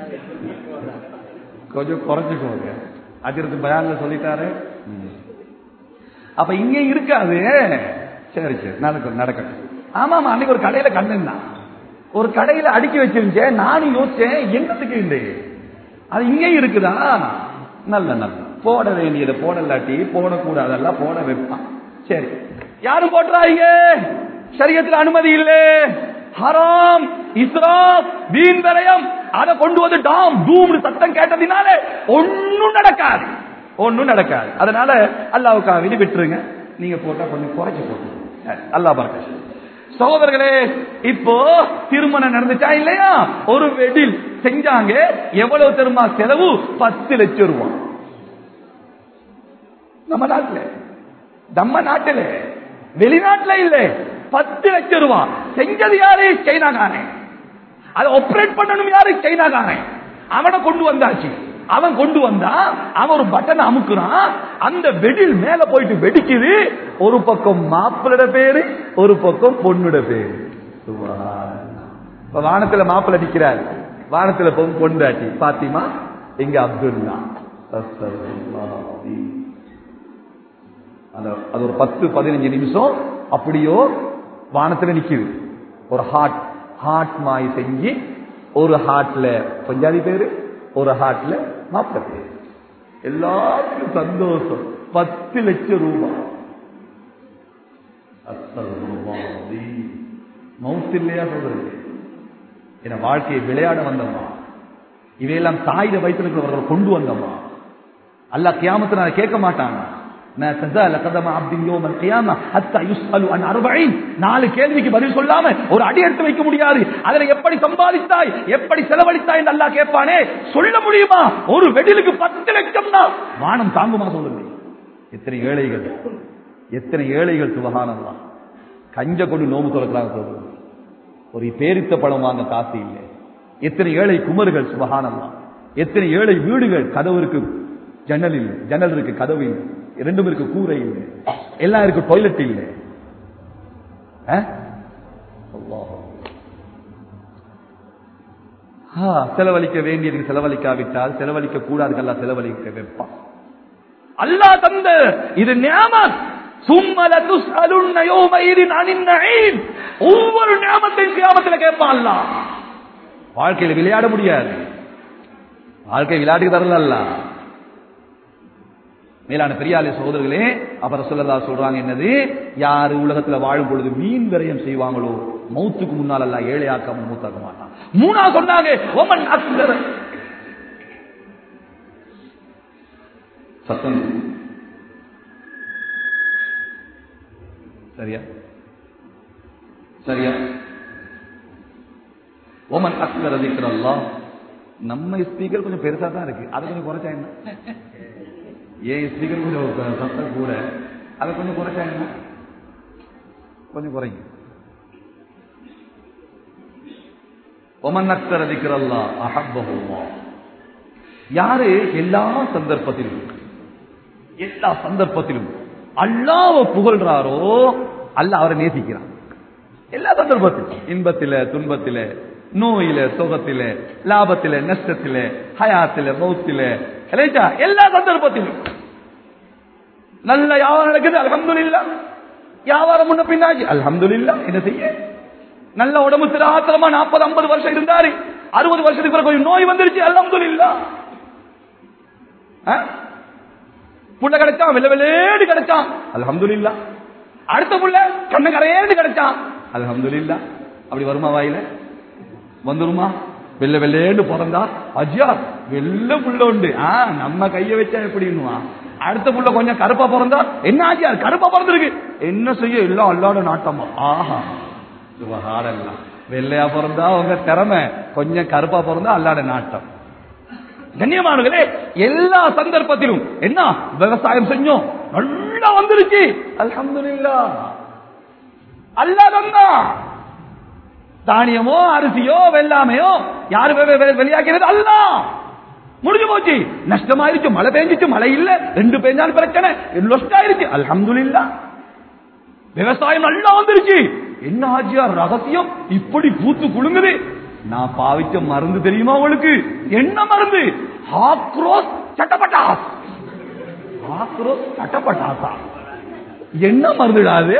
கொஞ்சம் குறைச்சிக்கோங்க அஜிரத்து பயான்ல சொல்லிட்டாரு ம். அப்ப இங்க இருக்காது சரி சரி நடக்கும் நடக்கட்டும் ஆமா ஆமா அன்னைக்கு ஒரு கடையில கண்ணுந்தான் ஒரு கடையில அடுக்கி வச்சிருந்தேன் நானும் யோசிச்சேன் என்னத்துக்கு இந்த அது இங்கே இருக்குதா நல்ல நல்ல போட வேண்டியதை போடலாட்டி போடக்கூடாதெல்லாம் போட வைப்பான் சரி யாரும் போட்டுறாங்க சரியத்துல அனுமதி இல்லை ஹராம் இஸ்ராப் வீண் விரயம் அதை கொண்டு வந்து டாம் டூம்னு சத்தம் கேட்டதினால ஒண்ணும் நடக்காது ஒண்ணும் நடக்காது அதனால அல்லாவுக்காக விதி விட்டுருங்க நீங்க போட்டா கொஞ்சம் குறைச்சு போட்டுருங்க சரி, அல்லாஹ் பார்க்க சகோதரர்களே இப்போ திருமணம் நடந்துச்சா இல்லையா ஒரு வெடில் செஞ்சாங்க எவ்வளவு தெரியுமா செலவு பத்து லட்சம் ரூபாய் நம்ம நாட்டுல நம்ம நாட்டுல வெளிநாட்டுல இல்ல பத்து லட்சம் ரூபாய் செஞ்சது யாரு சைனாக்காரன் அதை ஆபரேட் பண்ணணும் யாரு சைனாக்காரன் அவனை கொண்டு வந்தாச்சு அவன் கொண்டு வந்தா அவன் ஒரு பட்டனை அமுக்குறான் அந்த வெடில் மேல போயிட்டு வெடிக்குது ஒரு பக்கம் மாப்பிளோட பேரு ஒரு பக்கம் பொண்ணுட பேரு சுப்ஹானல்லாஹ். இப்ப வானத்துல மாப்பிள்ள அடிக்கிறார் வானத்துல பொண்ணு பொண்டாட்டி பாத்திமா இங்க அப்துல்லா அஸ்தக்ஃபிருல்லாஹ். அந்த அது ஒரு பத்து பதினஞ்சு நிமிஷம் அப்படியோ வானத்துல நிக்குது ஒரு ஹார்ட் ஹார்ட் மாய் செஞ்சு ஒரு ஹார்ட்ல பஞ்சாபி பேரு ஒரு ஹார்ட்ல மாப்பிள்ள பேரு எல்லாருக்கும் சந்தோஷம் பத்து லட்சம் ரூபாய் அஸ்தக்ஃபிருல்லாஹ். மவுத் இல்லையா சொல்றது என வாழ்க்கையை விளையாட வந்தம்மா இவையெல்லாம் தாயிட வயிற்றுல இருக்கிறவர்கள் கொண்டு வந்தம்மா அல்லாஹ் கியாமத்தை நான் கேட்க மாட்டாங்க ما تزال قدم عبد يوم القيامة حتى يسأل عن أربعين நாலு கேள்விக்கு பதில் சொல்லாம ஒரு அடி எடுத்து வைக்க முடியாது அதுல எப்படி சம்பாதித்தாய் எப்படி செலவழித்தாய் என்று அல்லாஹ் கேட்பானே சொல்ல முடியுமா ஒரு வெடிலுக்கு பத்து லட்சம்னா வானம் தாங்குமா சொல்லுங்க எத்தனை ஏழைகள் எத்தனை ஏழைகள் சுபகானல்லாம் கஞ்ச கொண்டு நோம்பு திறக்கிறாங்க சொல்லுங்க ஒரு பேரித்த பழம் வாங்க காசு இல்லை எத்தனை ஏழை குமர்கள் சுபகானல்லாம் எத்தனை ஏழை வீடுகள் கதவு இருக்கு ஜன்னல் இல்லை ஜன்னல் இருக்கு கதவு இல்லை இரண்டும் இருக்கு கூரை இல்லை எல்லாம் இருக்கு டாய்லெட் இல்லை அஹ்? அல்லாஹ். ஆ, செலவழிக்க வேண்டியதுக்கு செலவழிக்காவிட்டால் செலவழிக்க கூடாதுக்கெல்லாம் செலவழிக்க வைப்பான் அல்லாஹ் தந்த இது நியாமத் சும்மல துஸ்அலுன்ன யௌமஇதின் அனின் நஈம் ஒவ்வொரு நியாமத்தையும் கியாமத்துல கேட்பான் அல்லாஹ் வாழ்க்கையில விளையாட முடியாது வாழ்க்கை விளையாட்டுக்கு தரல அல்லாஹ் மேலான பெரியாலே சகோதரர்களே அப்புறம் சொல்லதா சொல்றாங்க என்னது யாரு உலகத்துல வாழும் பொழுது மீன் விரயம் செய்வாங்களோ மௌத்துக்கு முன்னால் அல்ல ஏழையாக்காம மூத்தாக்க மாட்டான் மூணா சொன்னாங்க ஒமன் அக்தர் சத்தம் சரியா சரியா ஒமன் அக்தர் அதிக்கிறல்லா நம்ம ஸ்பீக்கர் கொஞ்சம் பெருசா தான் இருக்கு அதை கொஞ்சம் குறைச்சா என்ன ஏன் ஸ்பீக்கர் கொஞ்சம் சத்தம் கூட அதை கொஞ்சம் குறைச்சா என்ன கொஞ்சம் குறைங்க ஒமன் அக்தர் அதிக்கிறல்லா அஹப்பஹுல்லா யாரு எல்லா சந்தர்ப்பத்திலும் எல்லா சந்தர்ப்பத்திலும் அல்லாஹ்வை புகழ்றாரோ அல்லாஹ் அவரை நேசிக்கிறான் எல்லா சந்தர்ப்பத்திலும் இன்பத்தில துன்பத்தில நோயில சுகத்தில லாபத்தில நஷ்டத்தில ஹயாத்தில மௌத்தில இல்லையா? எல்லா சந்தர்ப்பத்திலும் நல்ல வியாபாரம் நடக்குது அல்ஹம்துலில்லாஹ் வியாபாரம் முன்ன பின்னாச்சு அல்ஹம்துலில்லாஹ் என்ன செய்ய நல்ல உடம்பு சிராத்திரமா நாற்பது ஐம்பது வருஷம் இருந்தாரு அறுபது வருஷத்துக்கு பிறகு கொஞ்சம் நோய் வந்துருச்சு அல்ஹம்துலில்லாஹ் ஆ? புள்ள கிடைச்சான் வெள்ள வெள்ளேடு கிடைச்சான் அல்ஹம்துலில்லாஹ் அடுத்த புள்ள கண்ணு கரையேடு கிடைச்சான் அல்ஹம்துலில்லாஹ் அப்படி வருமா வாயில வந்துருமா வெள்ள வெள்ளேண்டு பிறந்தா அஜியா வெள்ள புள்ள உண்டு ஆ நம்ம கைய வச்சா எப்படின்னுவா அடுத்த புள்ள கொஞ்சம் கருப்பா பிறந்தா என்ன ஆச்சியார் கருப்பா பிறந்திருக்கு என்ன செய்ய எல்லாம் அல்லாட நாட்டமா ஆஹா சுபஹானல்லாஹ் வெள்ளையா பிறந்தா உங்க திறமை கொஞ்சம் கருப்பா பிறந்தா அல்லாட நாட்டம் கண்ணியமானங்களே எல்லா சந்தர்ப்பத்திலும் என்ன விவசாயம் செஞ்சோம் நல்லா வந்துருச்சு அல்ஹம்துலில்லாஹ் அல்லாஹ் தந்தான் தானியமோ அரிசியோ வெள்ளாமையோ யாரு வெ- வெ- வெளியாக்கிறது அல்ல முடிஞ்சு போச்சு நஷ்டமாயிருச்சு மழை பெஞ்சிச்சு மழை இல்ல ரெண்டு பெஞ்சாலும் பிரச்சனை லொஸ்ட் ஆயிருச்சு அல்ஹம்துலில்லாஹ் விவசாயம் நல்லா வந்துருச்சு என்ன ஆச்சியார் ரகசியம் இப்படி பூத்து குலுங்குது நான் பாவிச்ச மருந்து தெரியுமா உங்களுக்கு என்ன மருந்து ஆக்ரோஸ் சட்டப்பட்டாஸ் ஆக்ரோஸ் சட்டப்பட்டாசா என்ன மருந்துடாது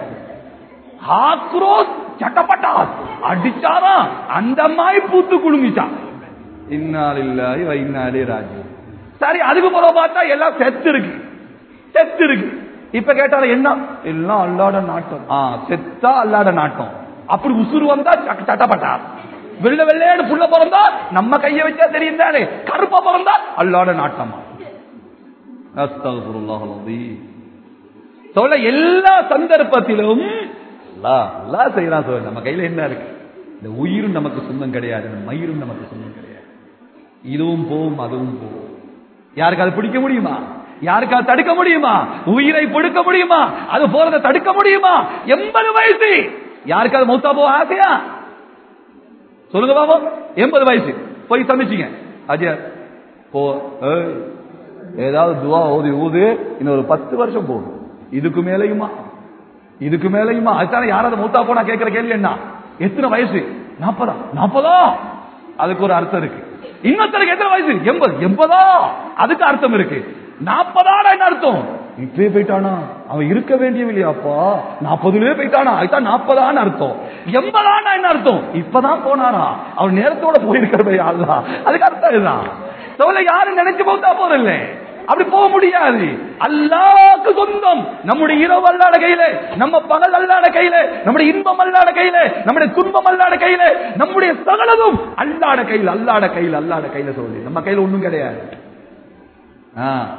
ஆக்ரோஸ் சட்டப்பட்டாஸ் அடிச்சாரா அந்த மாதிரி பூத்து குலுங்கிச்சான் இன்னாலில்லாஹி வ இன்னாலே ராஜி சரி அதுக்கு போல பார்த்தா எல்லாம் செத்து இருக்கு செத்து இருக்கு இப்ப கேட்டாலும் என்ன எல்லாம் அல்லாட நாட்டம் ஆ செத்தா அல்லாட நாட்டம் அப்படி உசுறு வந்தா சக்க- சட்டப்பட்டா வெள்ள வெள்ளையாடு புள்ள பிறந்தா நம்ம கைய வச்சா தெரியும் தானே கருப்பா பிறந்தா அல்லாட நாட்டமா அஸ்தகுருல்லாஹ் அலீம் சொல்ல எல்லா சந்தர்ப்பத்திலும் அல்லாஹ் அல்லாஹ் செய்யலாம் சொல்ல நம்ம கையில என்ன இருக்கு இந்த உயிரும் நமக்கு சொந்தம் கிடையாது இந்த மயிரும் நமக்கு சொந்தம் கிடையாது இதுவும் போகும் அதுவும் போகும் யாருக்கு அது பிடிக்க முடியுமா யாருக்கு அது தடுக்க முடியுமா உயிரை கொடுக்க முடியுமா அது போறதை தடுக்க முடியுமா எண்பது வயசு யாருக்கு அது மௌத்தா போக ஆசையா சொல்லுங்க பாபம் எண்பது வயசு போய் சமைச்சிங்க அஜய் போ ஏய், ஏதாவது துவா ஓதி ஊது இன்னும் ஒரு பத்து வருஷம் போகும் இதுக்கு மேலையுமா இதுக்கு மேலையுமா அதுதானே யாராவது மூத்தா போனா கேட்கிற கேள்வி என்ன எத்தனை வயசு நாற்பதா நாற்பதா அதுக்கு ஒரு அர்த்தம் இருக்கு இன்னொருத்தருக்கு எத்தனை வயசு எண்பது எண்பதா அதுக்கு அர்த்தம் இருக்கு நாற்பதாடா என்ன அர்த்தம் இப்பவே போயிட்டானா அவன் இருக்க வேண்டியவில்லையாப்பா நாற்பதுலயே போயிட்டானா அதுதான் நாற்பதான்னு அர்த்தம் எண்பதானா என்ன அர்த்தம் இப்பதான் போனாரா அவன் நேரத்தோட போயிருக்கிறதே அல்லா அதுக்கு அர்த்தம் இதுதான் தவிர யாரும் நினைச்சு போத்தா போறதில்ல அப்படி போக முடியாது அல்லாக்கு சொந்தம் நம்முடைய இரவு அல்லாட கையில நம்ம பகல் அல்லாட கையில நம்முடைய இன்பம் அல்லாட கையில நம்முடைய துன்பம் அல்லாட கையில நம்முடைய சகலதும் அல்லாட கையில அல்லாட கையில அல்லாட கையில சொல்லி நம்ம கையில ஒண்ணும் கிடையாது ஆ,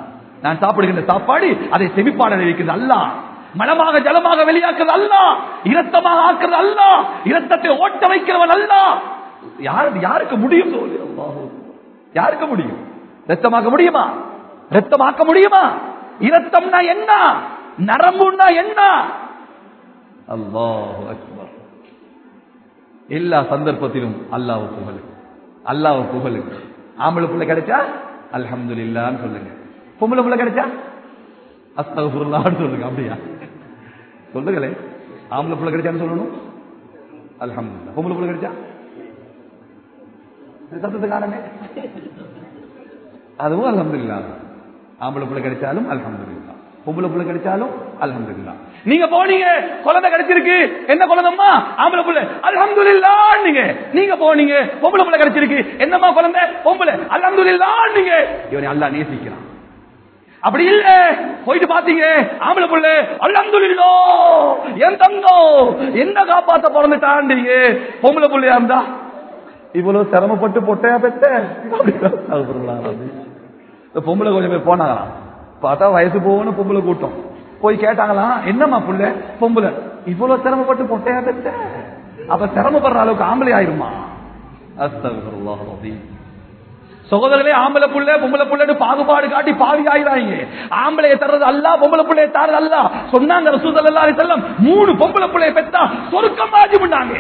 நான் சாப்பிடுகின்ற சாப்பாடு அதை செமிப்பாட வைக்கிறது அல்ல மலமாக ஜலமாக வெளியாக்குறது அல்ல இரத்தமாக ஆக்குறது அல்ல இரத்தத்தை ஓட்ட வைக்கிறவன் அல்ல யார் யாருக்கு முடியும் தோழி? அல்லாஹ். யாருக்கு முடியும் ரத்தமாக்க முடியுமா ரத்தமாக்க முடியுமா இரத்தம்னா என்ன நரம்புன்னா என்ன அல்லாஹ் அக்பர் எல்லா சந்தர்ப்பத்திலும் அல்லாஹ் புகழு அல்லாஹ் புகழு ஆம்பளை புள்ள கிடைச்சா அல்ஹம்துலில்லான்னு சொல்லுங்க பொம்பளை புள்ள கிடைச்சா அஸ்தகுருல்லான்னு சொல்லுங்க அப்படியா சொல்லுங்களே ஆம்பளை புள்ள கிடைச்சான்னு சொல்லணும் அல்ஹம்துலில்லாஹ் பொம்பளை புள்ள கிடைச்சா இது சத்தத்தை காரணமே அதுவும் அல்ஹம்துலில்லாஹ் ஆம்பளை புள்ள கிடைச்சாலும் அல்ஹம்துலில்லாஹ் பொம்பளை புள்ள கிடைச்சாலும் அல்ஹம்துலில்லாஹ் நீங்க போனீங்க குழந்தை கிடைச்சிருக்கு என்ன குழந்தைம்மா ஆம்பளை புள்ள அல்ஹம்துலில்லாஹ் நீங்க நீங்க போனீங்க பொம்பளை புள்ள கிடைச்சிருக்கு என்னம்மா குழந்தை பொம்பளை அல்ஹம்துலில்லாஹ் நீங்க இவனை அல்லாஹ் நேசிக்கிறான் அப்படி இல்ல போயிட்டு பாத்தீங்க ஆம்பளை புள்ள அல்ஹம்துலில்லாஹ் என் தங்கம் என்ன காப்பாத்த பிறந்துட்டாண்டீங்க பொம்பளை புள்ளையா இருந்தா இவ்வளவு சிரமப்பட்டு பொட்டையா பெத்த இந்த பொம்பளை கொஞ்சம் பேர் போனாங்களாம் பார்த்தா வயசு போகணும் பொம்பளை கூட்டம் போய் கேட்டாங்களாம் என்னம்மா புள்ள பொம்பளை இவ்வளவு சிரமப்பட்டு பொட்டையா பெத்த அப்ப சிரமப்படுற அளவுக்கு ஆம்பளை ஆயிருமா அஸ்தகுல்லாஹ் அலீம். சகோதரர்களே ஆம்பளை புள்ள பொம்பளை புள்ளன்னு பாகுபாடு காட்டி பாவி ஆயிராங்க ஆம்பளைய தர்றது அல்ல பொம்பளை புள்ளைய தர்றது அல்ல சொன்னாங்க ரசூல் ஸல்லல்லாஹு அலைஹி வஸல்லம் மூணு பொம்பளை புள்ளைய பெத்தா சொர்க்கம் வாஜி பண்ணாங்க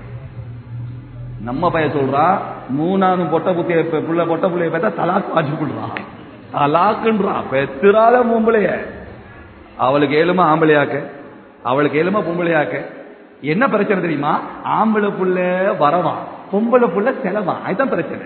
நம்ம பையன் சொல்றான் மூணாவது பொட்ட புத்திய பெ- புள்ள பொட்ட புள்ளைய பெத்தா தலாக் வாஜி பண்றான் தலாக்குன்றான் பெத்துறாத பொம்பளைய அவளுக்கு ஏழுமா ஆம்பளையாக்க அவளுக்கு ஏழுமா பொம்பளையாக்க என்ன பிரச்சனை தெரியுமா ஆம்பளை புள்ள வரவான் பொம்பளை புள்ள செலவான் அதுதான் பிரச்சனை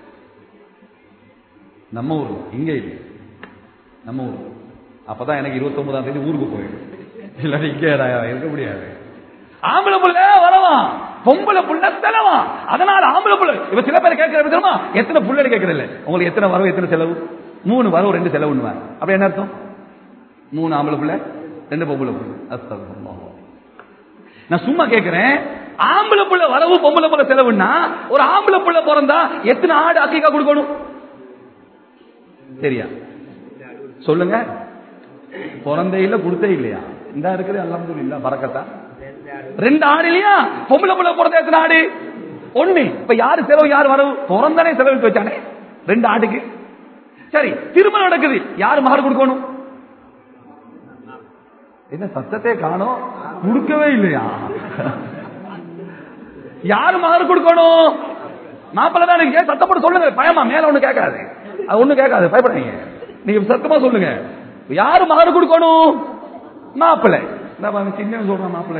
நம்ம ஊர் இங்க இல்லை நம்ம ஊர் அப்பதான் எனக்கு இருபத்தி ஒன்பதாம் தேதி ஊருக்கு போயிடும் இல்லாட்டி இங்கே இருக்க முடியாது ஆம்பளை புள்ள வரவான் பொம்பளை புள்ள செலவான் அதனால ஆம்பளை புள்ள இவ சில பேர் கேட்கிற தெரியுமா எத்தனை புள்ளன்னு கேட்கறது இல்ல உங்களுக்கு எத்தனை வரவு எத்தனை செலவு மூணு வரவு ரெண்டு செலவுன்னு அப்ப என்ன அர்த்தம் மூணு ஆம்பளை புள்ள ரெண்டு பொம்பளை புள்ள அஸ்தகுல்லாஹ். நான் சும்மா கேட்கிறேன் ஆம்பளை புள்ள வரவு பொம்பளை புள்ள செலவுன்னா ஒரு ஆம்பளை புள்ள பிறந்தா எத்தனை ஆடு அக்கிக்கா கொடுக்கணும் சரியா சொல்லுங்க பிறந்தே இல்ல கொடுத்தே இல்லையா இந்த இருக்குது அல்ஹம்துலில்லாஹ் பறக்கத்தா ரெண்டு ஆடு இல்லையா பொம்பளை புள்ள பிறந்த எத்தனை ஆடு ஒண்ணு இப்ப யாரு செலவு யாரு வரவு பிறந்தானே செலவுக்கு வச்சானே ரெண்டு ஆட்டுக்கு சரி திருமணம் நடக்குது யாரு மகர் கொடுக்கணும் என்ன சத்தத்தை காணோம் கொடுக்கவே இல்லையா யாரு மகர் கொடுக்கணும் மாப்பிள்ள தான் எனக்கு சத்தம் போட்டு சொல்லுங்க பயமா மேல ஒண்ணு கேட்காது அது ஒண்ணு கேட்காது பயப்படாதீங்க நீங்க சத்தமா சொல்லுங்க யாரு மகர் கொடுக்கணும் மாப்பிள்ளை நான் பாருங்க, சின்ன சொல்றேன் மாப்பிள்ளை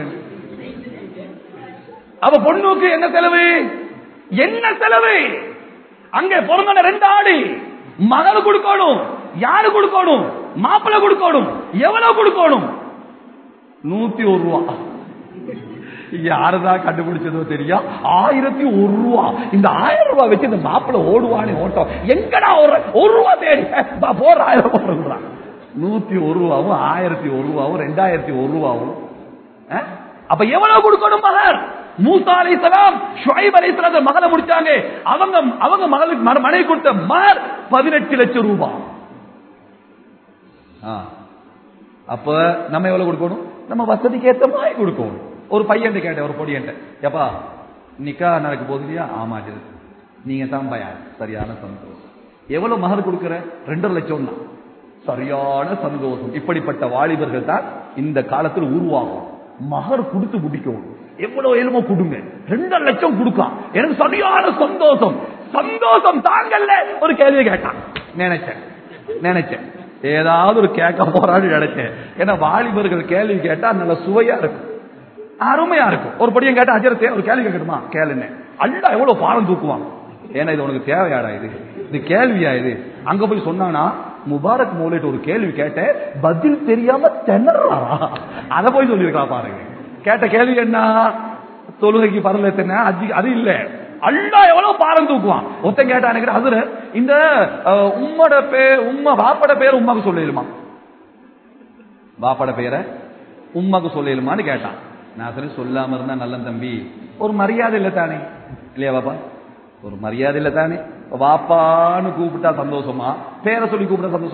அவ பொண்ணுக்கு என்ன செலவு என்ன செலவு அங்கே பிறந்த ரெண்டு ஆடு மகள் கொடுக்கணும் யாரு கொடுக்கணும் மாப்பிள்ளை கொடுக்கணும் எவ்வளவு கொடுக்கணும் நூத்தி ஒரு ரூபா யாருதான் கண்டுபிடிச்சதோ தெரியும் ஆயிரத்தி ஒரு ரூபா இந்த ஆயிரம் ரூபாய் வச்சு இந்த மாப்பிள்ள ஓடுவானே ஓட்டம் எங்கடா ஒரு ஒரு ரூபா தேடி பா, போற ஆயிரம் போடுறான் நூத்தி ஒரு ரூபாவும் ஆயிரத்தி ஒரு ரூபாவும் ரெண்டாயிரத்தி ஒரு ரூபாவும் அஹ்? அப்ப எவ்வளவு கொடுக்கணும் மகர் மூசா அலைஹிஸ்ஸலாம் ஷுஐப் அலைஹிஸ்ஸலாம் மகளை முடிச்சாங்க அவங்க அவங்க மகளுக்கு மன- மனைவி கொடுத்த மகர் பதினெட்டு லட்சம் ரூபாய் ஆ. அப்ப நம்ம எவ்வளவு கொடுக்கணும் நம்ம வசதிக்கு ஏத்த மாதிரி கொடுக்கணும் ஒரு பையன் கேட்டேன் ஒரு பொடியன்ட்ட எப்பா நிக்கா நடக்க போகுது இல்லையா ஆமா இது நீங்க தான் பையன் சரியான சந்தோஷம் எவ்வளவு மகர் கொடுக்கிற ரெண்டரை லட்சம் தான் சரியான சந்தோஷம் இப்படிப்பட்ட வாலிபர்கள் தான் இந்த காலத்தில் உருவாகும் மகர் கொடுத்து முடிக்கணும் எவ்வளவு எலுமோ கொடுங்க ரெண்டரை லட்சம் கொடுக்கான் எனக்கு சரியான சந்தோஷம் சந்தோஷம் தாங்கல்ல ஒரு கேள்வி கேட்டான் நினைச்சேன் நினைச்சேன் ஏதாவது ஒரு கேட்க போறான்னு நினைச்சேன் ஏன்னா வாலிபர்கள் கேள்வி கேட்டா நல்ல சுவையா இருக்கும் அருமையா இருக்கும் ஒரு படியும் கேட்டா அஜரத்தே ஒரு கேள்வி கேட்கணுமா கேளுன்னு அல்ல எவ்வளவு பாரம் தூக்குவான் ஏன்னா இது உனக்கு தேவையாடா இது இது கேள்வியா இது அங்க போய் சொன்னானா முபாரக் மௌலிட்டு ஒரு கேள்வி கேட்டேன் பதில் தெரியாம திணறாரா அத போய் சொல்லியிருக்கலாம் பாருங்க கேட்ட கேள்வி என்ன தொழுகைக்கு பரல எத்தனை அஜி அது இல்ல அல்லா எவ்வளவு பாரம் தூக்குவான் ஒருத்தன் கேட்டா எனக்கு அதுல இந்த அஹ், உம்மோட பேர் உம்மா வாப்பட பேர் உம்மாக்கு சொல்லிடுமா வாப்பட பேரை உம்மாக்கு சொல்லிடுமான்னு கேட்டான் நான் சரி சொல்லாம இருந்தா நல்ல தம்பி ஒரு மரியாதை இல்ல தானே இல்லையா பாப்பா ஒரு மரியாதை இல்ல தானே வாப்பான்னு கூப்பிட்டா சந்தோஷமா பேரை சொல்லி கூப்பிட்டா சந்தோஷமா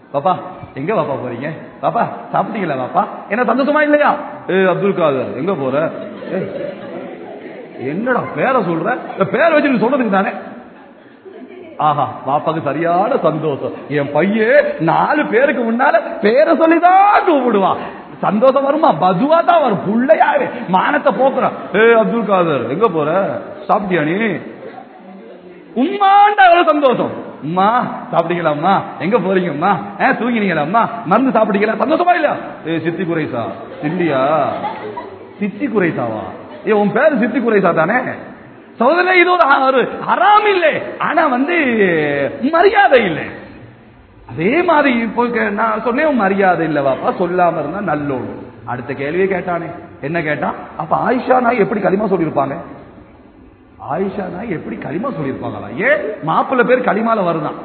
பாப்பா எங்க பாப்பா போறீங்க பாப்பா சாப்பிட்டீங்களா பாப்பா என்ன சந்தோஷமா இல்லையா ஏ அப்துல் காதர் எங்க போற ஏய், என்னடா பேரை சொல்ற இந்த பேரை வச்சு சொல்றதுக்கு தானே ஆஹா பாப்பாக்கு சரியான சந்தோஷம் என் பையன் நாலு பேருக்கு முன்னால பேரை சொல்லிதான் கூப்பிடுவான் சந்தோஷம் வருமா பதுவா தான் வரும் புள்ளையாரு மானத்தை போக்குறான் ஏ அப்துல் காதர் எங்க போற சாப்பிட்டியா நீ உம்மாண்டா எவ்வளவு சந்தோஷம் அம்மா சாப்பிட்டீங்களா அம்மா எங்க போறீங்க அம்மா ஏ தூங்கினீங்களா அம்மா மருந்து சாப்பிட்டீங்களா சந்தோஷமா இல்ல ஏ சித்தி குறைசா இல்லையா சித்தி குறைசாவா ஏ உன் பேரு சித்தி குறைசா தானே சோதனை இது ஒரு ஹ- ஒரு ஹராம் இல்லை ஆனா வந்து மரியாதை இல்லை அதே மாதிரி இப்போ கே- நான் சொன்னேன் மரியாதை இல்ல வாப்பா சொல்லாம இருந்தா நல்லோடு அடுத்த கேள்வியை கேட்டானே என்ன கேட்டான் அப்ப ஆயிஷா நாய் எப்படி களிமா சொல்லியிருப்பாங்க ஆயிஷா நாய் எப்படி களிமா சொல்லியிருப்பாங்களா ஏன் மாப்பிள்ளை பேர் களிமால வருதான்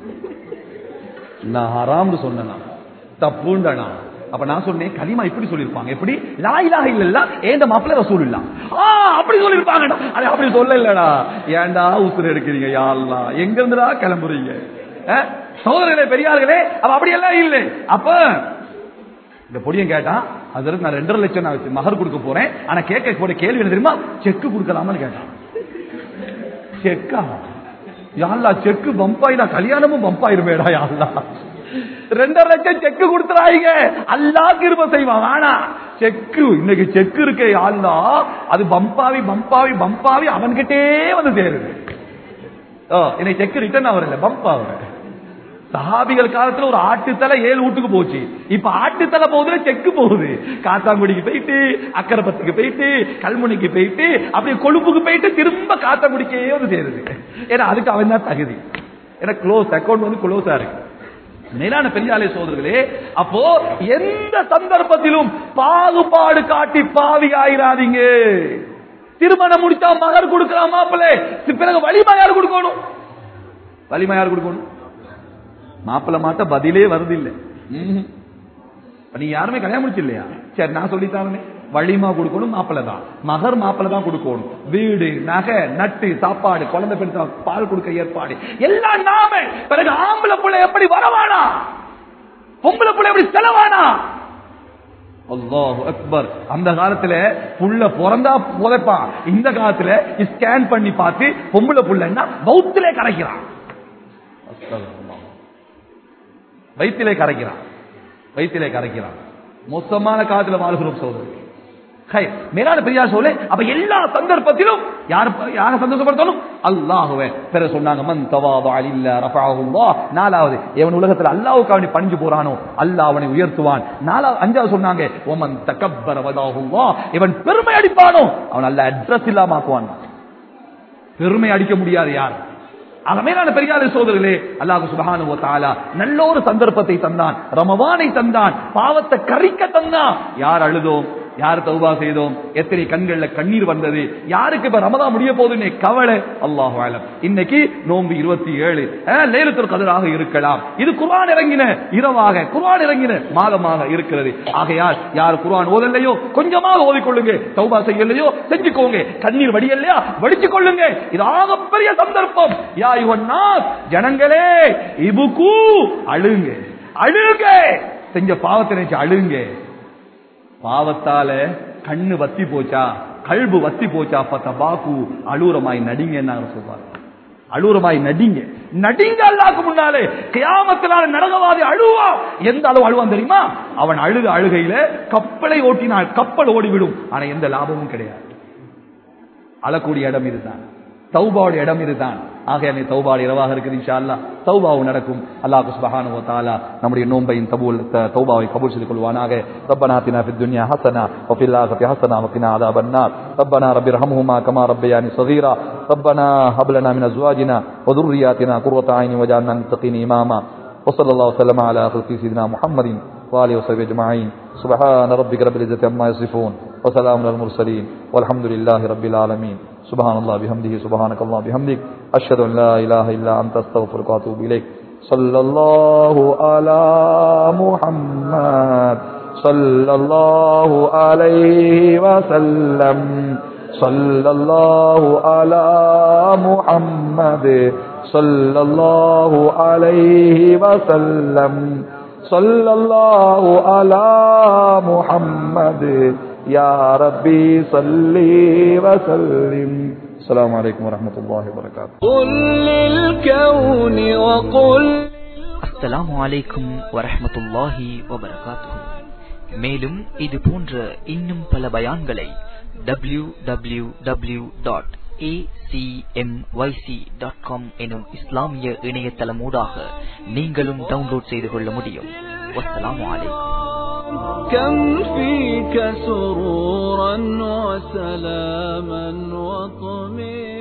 நான் ஹராம்னு சொன்னேனா தப்புண்டனா அப்ப நான் சொன்னேன் களிமா இப்படி சொல்லிருப்பாங்க எப்படி லா இலாஹ இல்லல்ல ஏந்த மாப்பிள்ள ரசூல் இல்ல ஆ அப்படி சொல்லிருப்பாங்கடா அது அப்படி சொல்ல இல்லடா ஏன்டா உசுர் எடுக்கிறீங்க யா அல்லாஹ் எங்க இருந்துடா கிளம்புறீங்க அஹ்? சகோதரர்களே பெரியார்களே அப்ப அப்படி எல்லாம் இல்லை அப்ப இந்த பொடியன் கேட்டான் அதற்கு நான் ரெண்டரை லட்சம் நான் வச்சு மகர் கொடுக்க போறேன் ஆனா கேட்க போற கேள்வி என்ன தெரியுமா செக்கு கொடுக்கலாமான்னு கேட்டான் செக்கா யாழ்லா செக்கு பம்பாயிடா கல்யாணமும் பம்பாயிருமேடா யாழ்லா ரெண்டரை லட்சம் செக்கு கொடுத்துறாங்க அல்லா கிருப செய்வான் வேணா செக்கு இன்னைக்கு செக்கு இருக்கே யாழ்லா அது பம்பாவி பம்பாவி பம்பாவி அவன்கிட்டே வந்து சேருது ஓ இன்னைக்கு செக்கு ரிட்டர்ன் ஆவரில்ல பம்ப் ஆகுற சஹாபிகள் காலத்துல ஒரு ஆட்டுத்தலை ஏழு வீட்டுக்கு போச்சு இப்ப ஆட்டுத்தலை போகுது செக்கு போகுது காத்தாங்குடிக்கு போயிட்டு அக்கரப்பத்துக்கு போயிட்டு கல்முனைக்கு போயிட்டு அப்படியே கொழுப்புக்கு போயிட்டு திரும்ப காத்தாங்குடிக்கே வந்து சேருது ஏன்னா அதுக்கு அவன் தான் தகுதி ஏன்னா க்ளோஸ் அக்கௌண்ட் வந்து க்ளோஸா இருக்கு மேலான பெரியாலே சோதர்களே அப்போ எந்த சந்தர்ப்பத்திலும் பாகுபாடு காட்டி பாவி ஆயிராதீங்க திருமணம் முடிச்சா மகர் கொடுக்கலாம் மாப்பிள்ளை பிறகு வலிமா யார் கொடுக்கணும் வலிமா யார் கொடுக்கணும் மாப்பிள்ள மாட்ட பதிலே வருது இல்ல ம்ஹும். இப்ப நீங்க யாருமே கல்யாணம் முடிச்சு இல்லையா சரி நான் சொல்லித்தாரனே வழிமா கொடுக்கணும் மாப்பிள்ள தான் மகர் மாப்பிள்ள தான் கொடுக்கணும் வீடு நகை நட்டு சாப்பாடு குழந்தை பெருசா பால் கொடுக்க ஏற்பாடு எல்லாம் நாம பிறகு ஆம்பளை புள்ள எப்படி வரவானா பொம்பளை புள்ள எப்படி செலவானா அல்லாஹு அக்பர் அந்த காலத்துல புள்ள பிறந்தா புதைப்பான் இந்த காலத்துல ஸ்கேன் பண்ணி பார்த்து பொம்பளை புள்ளன்னா பௌத்திலே கரைக்கிறான் அஸ்தகஃபிருல்லாஹ். வயிற்றிலே கரைக்கிறான் வயிற்றிலே கரைக்கிறான் மோசமான காலத்துல வாழ்கிறோம் சோதரி ஹை, மேலான பெரியார் சொல்ல அப்ப எல்லா சந்தர்ப்பத்திலும் யார் யார சந்தோஷப்படுத்தணும் அல்லாஹுவே பிற சொன்னாங்க மன் தவாபா இல்ல ரஃபஅஹுல்லாஹ் நாலாவது எவன் உலகத்துல அல்லாஹ்வுக்கு அவனை பணிஞ்சு போறானோ அல்லாஹ் அவனை உயர்த்துவான் நாலாவது அஞ்சாவது சொன்னாங்க ஒமன் தகப்பர வதாஹுல்லாஹ் இவன் பெருமை அடிப்பானோ அவன் அல்ல அட்ரஸ் இல்லாம ஆக்குவான் பெருமை அடிக்க முடியாது யார் ஆக மேலான பெரியார சோதர்களே அல்லாஹு சுபஹானு வ தஆலா நல்ல ஒரு சந்தர்ப்பத்தை தந்தான் ரமவானை தந்தான் பாவத்தை கரிக்க தந்தான் யார் அழுதோம் யார் தௌபா செய்தோம் எத்தனை கண்கள்ல கண்ணீர் வந்தது யாருக்கு இப்ப ரமதான் முடிய போகுதுன்னு கவலை அல்லாஹ் ஆலம் இன்னைக்கு நோன்பு இருபத்தி ஏழு லேலத்துல் கதராக இருக்கலாம் இது குர்ஆன் இறங்கின இரவாக குர்ஆன் இறங்கின மாதமாக இருக்கிறது ஆகையால் யார் குர்ஆன் ஓதலையோ கொஞ்சமாக ஓதிக்கொள்ளுங்க தௌபா செய்யலையோ செஞ்சுக்கோங்க கண்ணீர் வடியலையா வடிச்சு கொள்ளுங்க இது ஆகப்பெரிய சந்தர்ப்பம் யா யுவன்னா ஜனங்களே இபுகு அழுங்க அழுங்க செஞ்ச பாவத்தை நினைச்சு அழுங்க பாவத்தால கண்ணு வத்தி போச்சா கல்பு வத்தி போச்சா பத்த பாக்கு அலூரமாய் நடிங்க சொல்றாரு அலூரமாய் நடிங்க நடிங்க அல்லாக்கு முன்னாலே கியாமத்தினால நரகவாதி அழுவா எந்த அளவு அழுவான் தெரியுமா அவன் அழுத அழுகையில கப்பலை ஓட்டினால் கப்பல் ஓடிவிடும் ஆனா எந்த லாபமும் கிடையாது அழக்கூடிய இடம் இதுதான் தௌபாவுடைய இடம் இதுதான் ஆகையா நீ தௌபாடு இரவாக இருக்குது இன்ஷா அல்லாஹ் தௌபாவும் நடக்கும் அல்லாஹ் சுப்ஹானஹு வ தஆலா நம்முடைய நோன்பையின் கபூல் த- தௌபாவை கபூல் செய்து கொள்வானாக ربنا آتنا في الدنيا حسنة وفي الآخرة حسنة وقنا عذاب النار ربنا رب ارحمهما كما ربياني صغيرا ربنا هب لنا من أزواجنا وذرياتنا قرة عين واجعلنا للمتقين إماما وصلى الله وسلم على خلق سيدنا محمد وآله وصحبه أجمعين سبحان ربك رب العزة عما يصفون وسلام على المرسلين والحمد لله رب العالمين سبحان الله بحمده سبحانك الله بحمدك أشهد أن لا إله إلا أنت أستغفرك وأتوب إليك صلى الله على محمد صلى الله عليه وسلم صلى الله على محمد صلى الله عليه وسلم صلى الله على محمد يا ربي صل وسلم السلام عليكم ورحمة الله وبركاته قل للكون وقل அஸ்ஸலாமு அலைக்கும் வரஹ்மத்துல்லாஹி வபரகாத்துஹு மேலும் இது போன்ற இன்னும் பல பயான்களை W W W dot dot com எனும் இஸ்லாமிய இணையதளமூடாக நீங்களும் டவுன்லோட் செய்து கொள்ள முடியும் வஸ்ஸலாமு அலைக்கும் كم فيك سرورا وسلاما وطمئنا